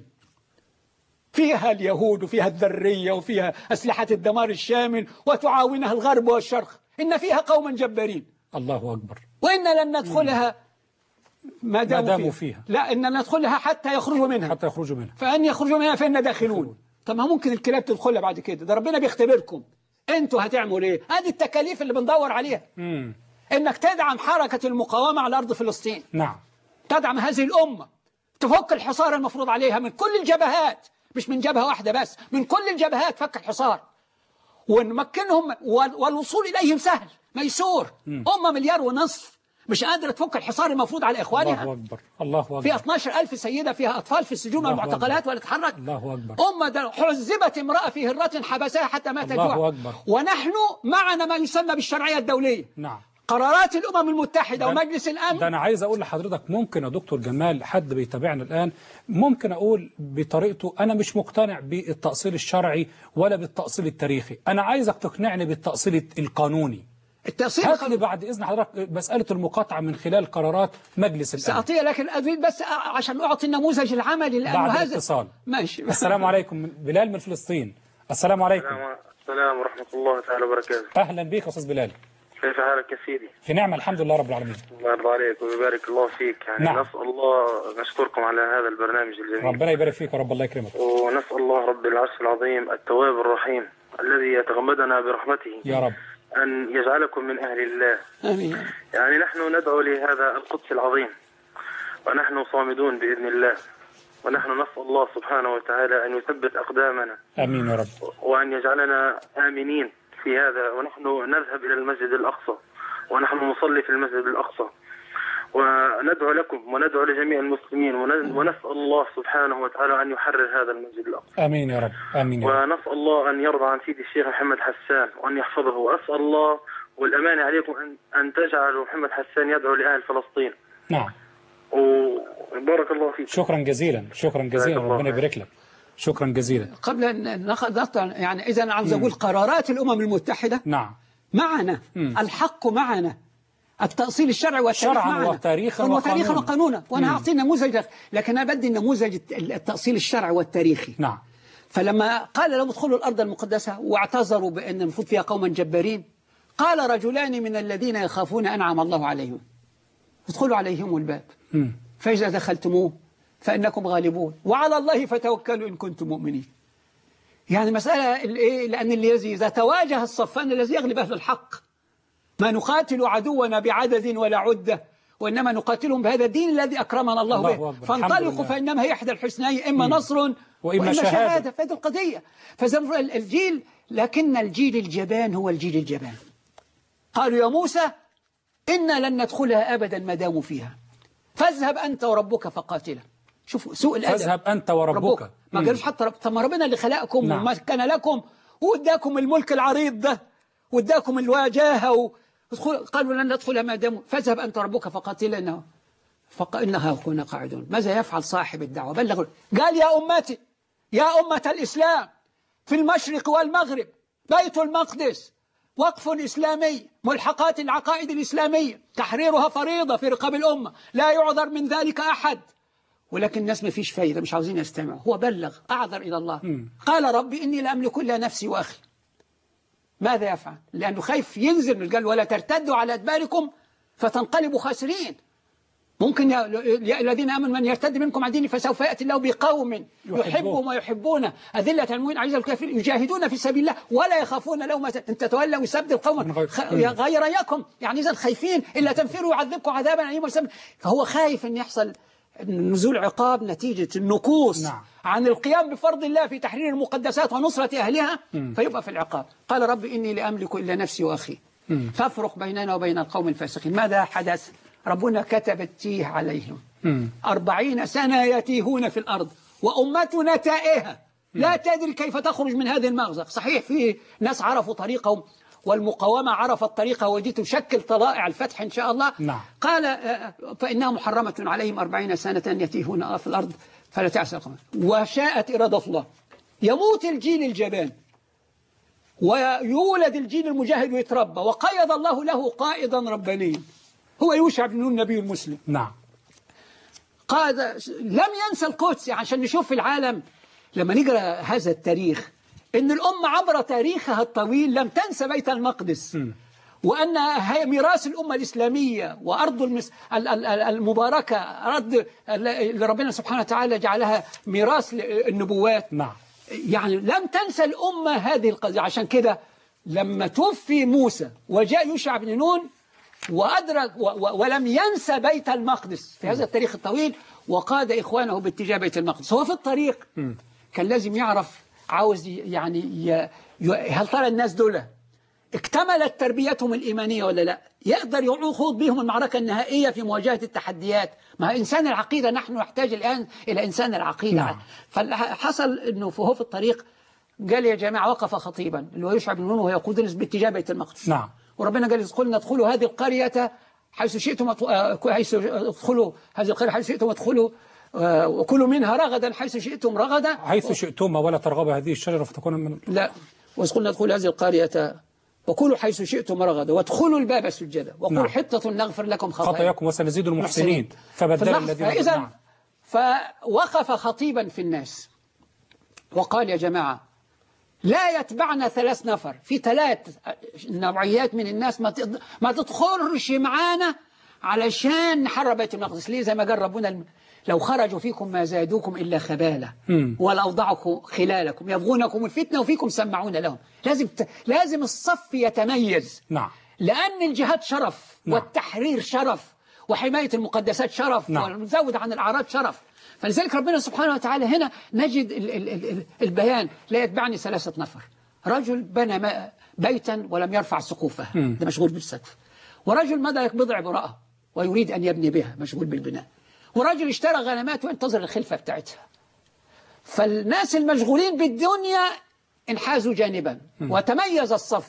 فيها اليهود وفيها الذرية وفيها أسلحة الدمار الشامل وتعاونها الغرب والشرق إن فيها قوم جبارين الله أكبر وإن لن ندخلها ما داموا, داموا فيها. فيها. لا إن ندخلها حتى يخرجوا منها حتى يخرجوا منها فأن يخرجوا منها فإن داخلون طب ما ممكن الكلاب تدخلها بعد كده ده ربنا بيختبركم انتوا هتعملوا ايه هذه التكاليف اللي بندور عليها مم. انك تدعم حركة المقاومة على أرض فلسطين نعم تدعم هذه الأمة تفك الحصار المفروض عليها من كل الجبهات مش من جبهة واحدة بس من كل الجبهات فك الحصار ونمكنهم وال- والوصول إليهم سهل ميسور مم. أمة مليار ونصف مش قادرة تفك الحصار المفروض على إخوانها الله أكبر الله أكبر فيها 12000 سيدة فيها أطفال في السجون الله والمعتقلات أكبر. ولا تتحرك الله أكبر أمة ده حزبت امرأة في هرة حبسها حتى مات الله جوع أكبر. ونحن معنا ما يسمى بالشرعية الدولية نعم قرارات الأمم المتحدة ده- ومجلس الأمن ده أنا عايز أقول لحضرتك ممكن يا دكتور جمال حد بيتابعنا الآن ممكن أقول بطريقته أنا مش مقتنع بالتأصيل الشرعي ولا بالتأصيل التاريخي أنا عايزك تقنعني بالتأصيل القانوني التأصيل هات لي بعد إذن حضرتك مسألة المقاطعة من خلال قرارات مجلس الأمن سأعطيها لكن أريد بس أ- عشان أعطي النموذج العملي لأنه بعد هذا الاتصال ماشي السلام عليكم من- بلال من فلسطين السلام عليكم السلام ورحمة الله تعالى وبركاته أهلا بك يا أستاذ بلال كيف حالك يا سيدي في نعمة الحمد لله رب العالمين الله يرضى عليك ويبارك الله فيك يعني نعم. نسأل الله نشكركم على هذا البرنامج الجميل ربنا يبارك فيك يا رب الله يكرمك ونسأل الله رب العرش العظيم التواب الرحيم الذي يتغمدنا برحمته يا رب أن يجعلكم من أهل الله آمين يعني نحن ندعو لهذا القدس العظيم ونحن صامدون بإذن الله ونحن نسأل الله سبحانه وتعالى أن يثبت أقدامنا آمين يا رب وأن يجعلنا آمنين في هذا ونحن نذهب إلى المسجد الأقصى ونحن نصلي في المسجد الأقصى وندعو لكم وندعو لجميع المسلمين ون- ونسأل الله سبحانه وتعالى أن يحرر هذا المسجد الأقصى آمين يا رب آمين يا رب ونسأل الله أن يرضى عن سيدي الشيخ محمد حسان وأن يحفظه وأسأل الله والأمانة عليكم أن أن تجعلوا محمد حسان يدعو لأهل فلسطين نعم وبارك الله فيك شكرا جزيلا شكرا جزيلا الله ربنا يبارك لك شكرا جزيلا قبل أن ناخذ نقطع يعني إذا أنا عاوز أقول قرارات الأمم المتحدة نعم معنا مم. الحق معنا التأصيل الشرعي والتاريخ شرعاً معنا وتاريخاً وتاريخا وقانوناً. وقانونا وأنا مم. أعطي نموذج لكن أنا بدي النموذج الت- التأصيل الشرعي والتاريخي نعم فلما قال لهم ادخلوا الأرض المقدسة واعتذروا بأن المفروض فيها قوما جبارين قال رجلان من الذين يخافون أنعم الله عليهم ادخلوا عليهم الباب مم. فإذا دخلتموه فإنكم غالبون وعلى الله فتوكلوا إن كنتم مؤمنين يعني مسألة الإيه؟ لأن الذي إذا تواجه الصفان الذي يغلب أهل الحق ما نقاتل عدونا بعدد ولا عدة وإنما نقاتلهم بهذا الدين الذي أكرمنا الله, الله به أكبر. الحمد فانطلقوا لله. فإنما هي إحدى الحسنين إما نصر وإما وإما شهادة. شهادة فهذه القضية فزي ما بنقول الجيل لكن الجيل الجبان هو الجيل الجبان قالوا يا موسى إنا لن ندخلها أبدا ما داموا فيها فاذهب أنت وربك فقاتلا شوفوا سوء الأدب فاذهب أنت وربك ما مم. قالوش حتى رب... طب ما ربنا اللي خلقكم نعم. وما كان لكم واداكم الملك العريض ده واداكم الواجهة و... ادخل- قالوا لن ندخل ما داموا فاذهب أنت وربك فقاتلا إنه فق... إنها هنا قاعدون ماذا يفعل صاحب الدعوة بلغوا قال يا أمتي يا أمة الإسلام في المشرق والمغرب بيت المقدس وقف إسلامي ملحقات العقائد الإسلامية تحريرها فريضة في رقاب الأمة لا يعذر من ذلك أحد ولكن الناس ما فيش فايدة مش عاوزين يستمعوا هو بلغ أعذر إلى الله مم. قال ربي إني لا أملك إلا نفسي وأخي ماذا يفعل لأنه خايف ينزل من قال ولا ترتدوا على أدباركم فتنقلبوا خاسرين ممكن يا يا الذين امنوا من يرتد منكم عن دينه فسوف ياتي الله بقوم يحبهم ويحبونه اذله على المؤمنين عزيز الكافرين يجاهدون في سبيل الله ولا يخافون لومه ان تتولوا يستبدل قوما خ- غيريكم يعني اذا خايفين الا تنفروا يعذبكم عذابا اليما ويسبب- فهو خايف ان يحصل نزول عقاب نتيجه النكوص نعم. عن القيام بفرض الله في تحرير المقدسات ونصره اهلها مم. فيبقى في العقاب قال رب اني لا املك الا نفسي واخي مم. فافرق بيننا وبين القوم الفاسقين ماذا حدث ربنا كتب التيه عليهم مم. أربعين سنة يتيهون في الأرض وأمتنا تائهة لا تدري كيف تخرج من هذه المأزق صحيح في ناس عرفوا طريقهم والمقاومة عرفت طريقها ودي تشكل طلائع الفتح إن شاء الله نعم. قال آه، فإنها محرمة عليهم أربعين سنة يتيهون في الأرض فلا تعسى القوم وشاءت إرادة الله يموت الجيل الجبان ويولد الجيل المجاهد ويتربى وقيض الله له قائدا ربانيا هو يوشع بن نون النبي المسلم نعم قاد لم ينسى القدس عشان نشوف في العالم لما نقرا هذا التاريخ ان الامه عبر تاريخها الطويل لم تنسى بيت المقدس وان هي ميراث الامه الاسلاميه وارض المس... ال- ال- ال- المباركه ارض اللي ربنا سبحانه وتعالى جعلها ميراث النبوات نعم يعني لم تنسى الامه هذه القضيه عشان كده لما توفي موسى وجاء يوشع بن نون وأدرك و و ولم ينسى بيت المقدس في هذا التاريخ الطويل وقاد إخوانه باتجاه بيت المقدس هو في الطريق كان لازم يعرف عاوز ي- يعني ي... ي... هل ترى الناس دول اكتملت تربيتهم الإيمانية ولا لا يقدر يخوض بهم المعركة النهائية في مواجهة التحديات ما إنسان العقيدة نحن نحتاج الآن إلى إنسان العقيدة نعم. فحصل أنه هو في الطريق قال يا جماعة وقف خطيبا اللي هو يشعر بن نون ويقود الناس باتجاه بيت المقدس نعم وربنا قال ادخلنا ادخلوا هذه القرية حيث شئتم أدخ- آه، حيث ادخلوا هذه القرية حيث شئتم ادخلوا آه، وكلوا منها رغدا حيث شئتم رغدا حيث شئتما ولا ترغبا هذه الشجرة فتكون من لا وقلنا ادخلوا هذه القرية وكلوا حيث شئتم رغدا وادخلوا الباب سجدا وقولوا نعم. حطة نغفر لكم خطاياكم خطاياكم وسنزيد المحسنين محسنين. فبدل في اللحظة- الذين فإذا نعم. فوقف خطيبا في الناس وقال يا جماعة لا يتبعنا ثلاث نفر في ثلاث نوعيات من الناس ما تد- ما تدخلش معانا علشان نحرر بيت المقدس ليه زي ما قال ربنا الم- لو خرجوا فيكم ما زادوكم إلا خبالة مم. ولأوضعكم خلالكم يبغونكم الفتنة وفيكم سمعون لهم لازم ت... لازم الصف يتميز نعم لأن الجهاد شرف نعم. والتحرير شرف وحماية المقدسات شرف نعم. والمزود عن الأعراض شرف فلذلك ربنا سبحانه وتعالى هنا نجد ال ال ال ال البيان لا يتبعني ثلاثة نفر رجل بنى ما- بيتا ولم يرفع سقوفه مم. ده مشغول بالسقف ورجل مضى بضع امرأة ويريد أن يبني بها مشغول بالبناء ورجل اشترى غنمات وينتظر الخلفة بتاعتها فالناس المشغولين بالدنيا انحازوا جانبا وتميز الصف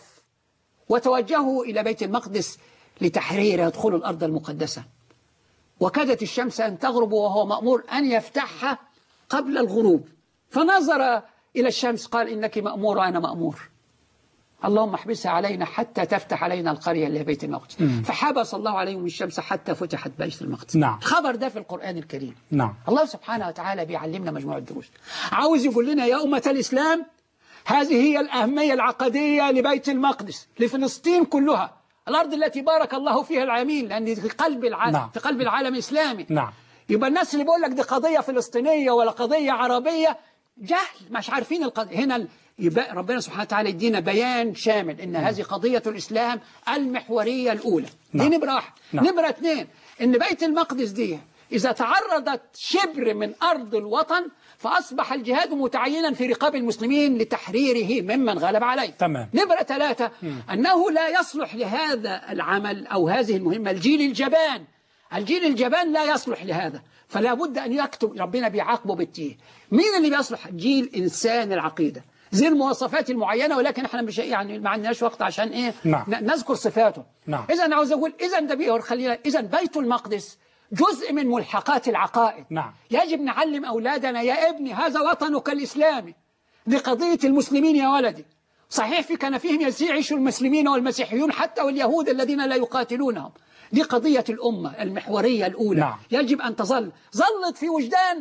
وتوجهوا إلى بيت المقدس لتحرير يدخلوا الأرض المقدسة وكادت الشمس أن تغرب وهو مأمور أن يفتحها قبل الغروب فنظر إلى الشمس قال إنك مأمور وأنا مأمور اللهم احبسها علينا حتى تفتح علينا القرية اللي هي بيت المقدس مم. فحبس الله عليهم الشمس حتى فتحت بيت المقدس نعم. خبر ده في القرآن الكريم نعم الله سبحانه وتعالى بيعلمنا مجموعة دروس عاوز يقول لنا يا أمة الإسلام هذه هي الأهمية العقدية لبيت المقدس لفلسطين كلها الأرض التي بارك الله فيها العالمين لأن في قلب العالم نعم. في قلب العالم الإسلامي نعم يبقى الناس اللي بيقول لك دي قضية فلسطينية ولا قضية عربية جهل مش عارفين القضية هنا ال- يبقى ربنا سبحانه وتعالى يدينا بيان شامل ان هذه قضية الإسلام المحورية الأولى دي نعم. نمرة واحد نعم. نمرة اثنين ان بيت المقدس دي إذا تعرضت شبر من أرض الوطن فأصبح الجهاد متعينا في رقاب المسلمين لتحريره ممن غلب عليه تمام. نمرة ثلاثة أنه لا يصلح لهذا العمل أو هذه المهمة الجيل الجبان الجيل الجبان لا يصلح لهذا فلا بد أن يكتب ربنا بيعاقبه بالتيه مين اللي بيصلح جيل إنسان العقيدة ذي المواصفات المعينة ولكن احنا مش يعني ما عندناش وقت عشان ايه نعم. ن- نذكر صفاته نعم. اذا انا عاوز اقول اذا ده بيقول خلينا اذا بيت المقدس جزء من ملحقات العقائد نعم يجب نعلم أولادنا يا ابني هذا وطنك الإسلامي دي قضية المسلمين يا ولدي صحيح في كنفهم يعيش المسلمين والمسيحيون حتى واليهود الذين لا يقاتلونهم دي قضية الأمة المحورية الأولى نعم. يجب أن تظل ظلت في وجدان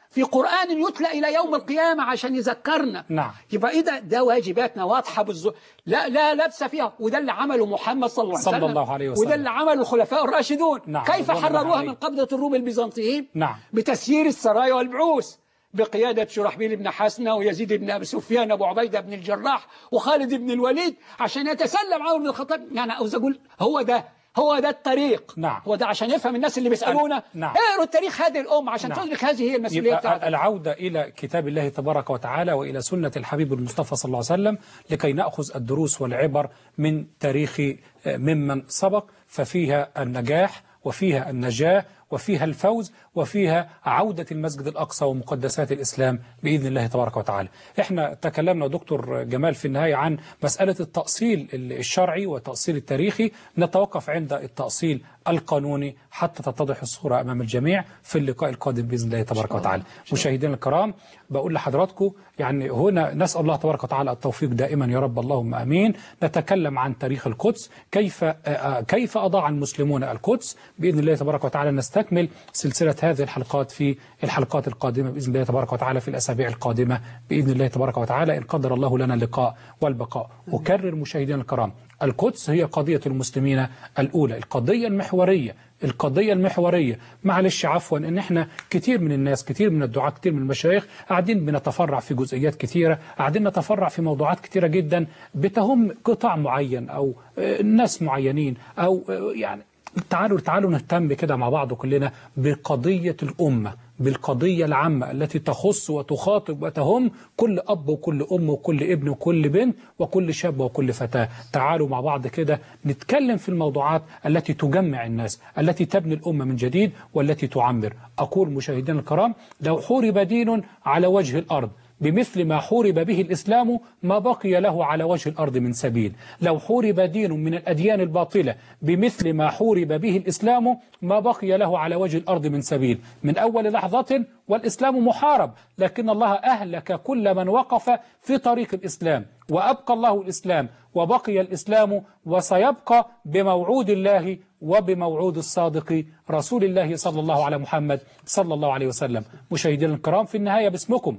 في قرآن يتلى إلى يوم القيامة عشان يذكرنا نعم يبقى إيه ده ده واجباتنا واضحة بالظ لا لا لبس فيها وده اللي عمله محمد صلى الله عليه صلى وسلم الله عليه وسلم. وده اللي عمله الخلفاء الراشدون نعم، كيف رضوان الله حرروها عليه. من قبضة الروم البيزنطيين نعم بتسيير السرايا والبعوث بقيادة شرحبيل بن حسنة ويزيد بن أبي سفيان أبو عبيدة بن الجراح وخالد بن الوليد عشان يتسلم عمر بن الخطاب يعني عاوز أقول هو ده هو ده الطريق نعم هو ده عشان يفهم الناس اللي بيسألونا نعم. اقروا التاريخ هذه الأمة عشان نعم. تدرك هذه هي المسؤولية يبقى بتاعتك العودة إلى كتاب الله تبارك وتعالى وإلى سنة الحبيب المصطفى صلى الله عليه وسلم لكي نأخذ الدروس والعبر من تاريخ آه، ممن سبق ففيها النجاح وفيها النجاة وفيها الفوز وفيها عودة المسجد الأقصى ومقدسات الإسلام بإذن الله تبارك وتعالى احنا تكلمنا دكتور جمال في النهاية عن مسألة التأصيل الشرعي والتأصيل التاريخي نتوقف عند التأصيل القانوني حتى تتضح الصورة أمام الجميع في اللقاء القادم بإذن الله تبارك وتعالى مشاهدينا الكرام بقول لحضراتكم يعني هنا نسأل الله تبارك وتعالى التوفيق دائما يا رب اللهم أمين نتكلم عن تاريخ القدس كيف آه، آه، كيف أضاع المسلمون القدس بإذن الله تبارك وتعالى نستكمل سلسلة هذه الحلقات في الحلقات القادمة بإذن الله تبارك وتعالى في الأسابيع القادمة بإذن الله تبارك وتعالى إن قدر الله لنا اللقاء والبقاء أكرر مشاهدينا الكرام القدس هي قضية المسلمين الأولى القضية المحورية القضية المحورية معلش عفوا ان احنا كتير من الناس كتير من الدعاة كتير من المشايخ قاعدين بنتفرع في جزئيات كتيرة قاعدين نتفرع في موضوعات كتيرة جدا بتهم قطاع معين او آه، ناس معينين او آه، يعني تعالوا تعالوا نهتم كده مع بعض كلنا بقضية الأمة بالقضية العامة التي تخص وتخاطب وتهم كل أب وكل أم وكل ابن وكل بنت وكل شاب وكل فتاة تعالوا مع بعض كده نتكلم في الموضوعات التي تجمع الناس التي تبني الأمة من جديد والتي تعمر أقول مشاهدينا الكرام لو حورب دين على وجه الأرض بمثل ما حورب به الإسلام ما بقي له على وجه الأرض من سبيل لو حورب دين من الأديان الباطلة بمثل ما حورب به الإسلام ما بقي له على وجه الأرض من سبيل من أول لحظة والإسلام محارب لكن الله أهلك كل من وقف في طريق الإسلام وأبقى الله الإسلام وبقي الإسلام وسيبقى بموعود الله وبموعود الصادق رسول الله صلى الله على محمد صلى الله عليه وسلم مشاهدينا الكرام في النهاية باسمكم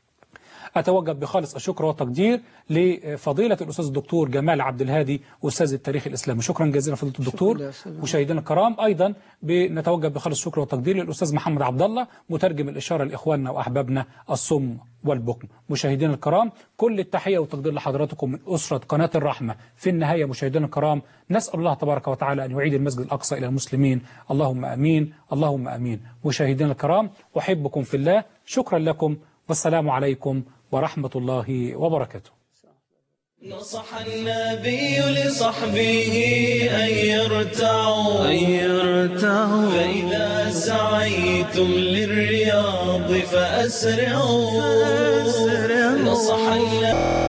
أتوجه بخالص الشكر والتقدير لفضيلة الأستاذ الدكتور جمال عبد الهادي أستاذ التاريخ الإسلامي شكرا جزيلا فضيلة الدكتور مشاهدينا الكرام أيضا بنتوجه بخالص الشكر والتقدير للأستاذ محمد عبد الله مترجم الإشارة لإخواننا وأحبابنا الصم والبكم مشاهدينا الكرام كل التحية والتقدير لحضراتكم من أسرة قناة الرحمة في النهاية مشاهدينا الكرام نسأل الله تبارك وتعالى أن يعيد المسجد الأقصى إلى المسلمين اللهم أمين اللهم أمين مشاهدينا الكرام أحبكم في الله شكرا لكم والسلام عليكم ورحمة الله وبركاته نصح النبي لصحبه أن يرتعوا أن يرتعوا فإذا سعيتم للرياض فأسرعوا, فأسرعوا نصح النبي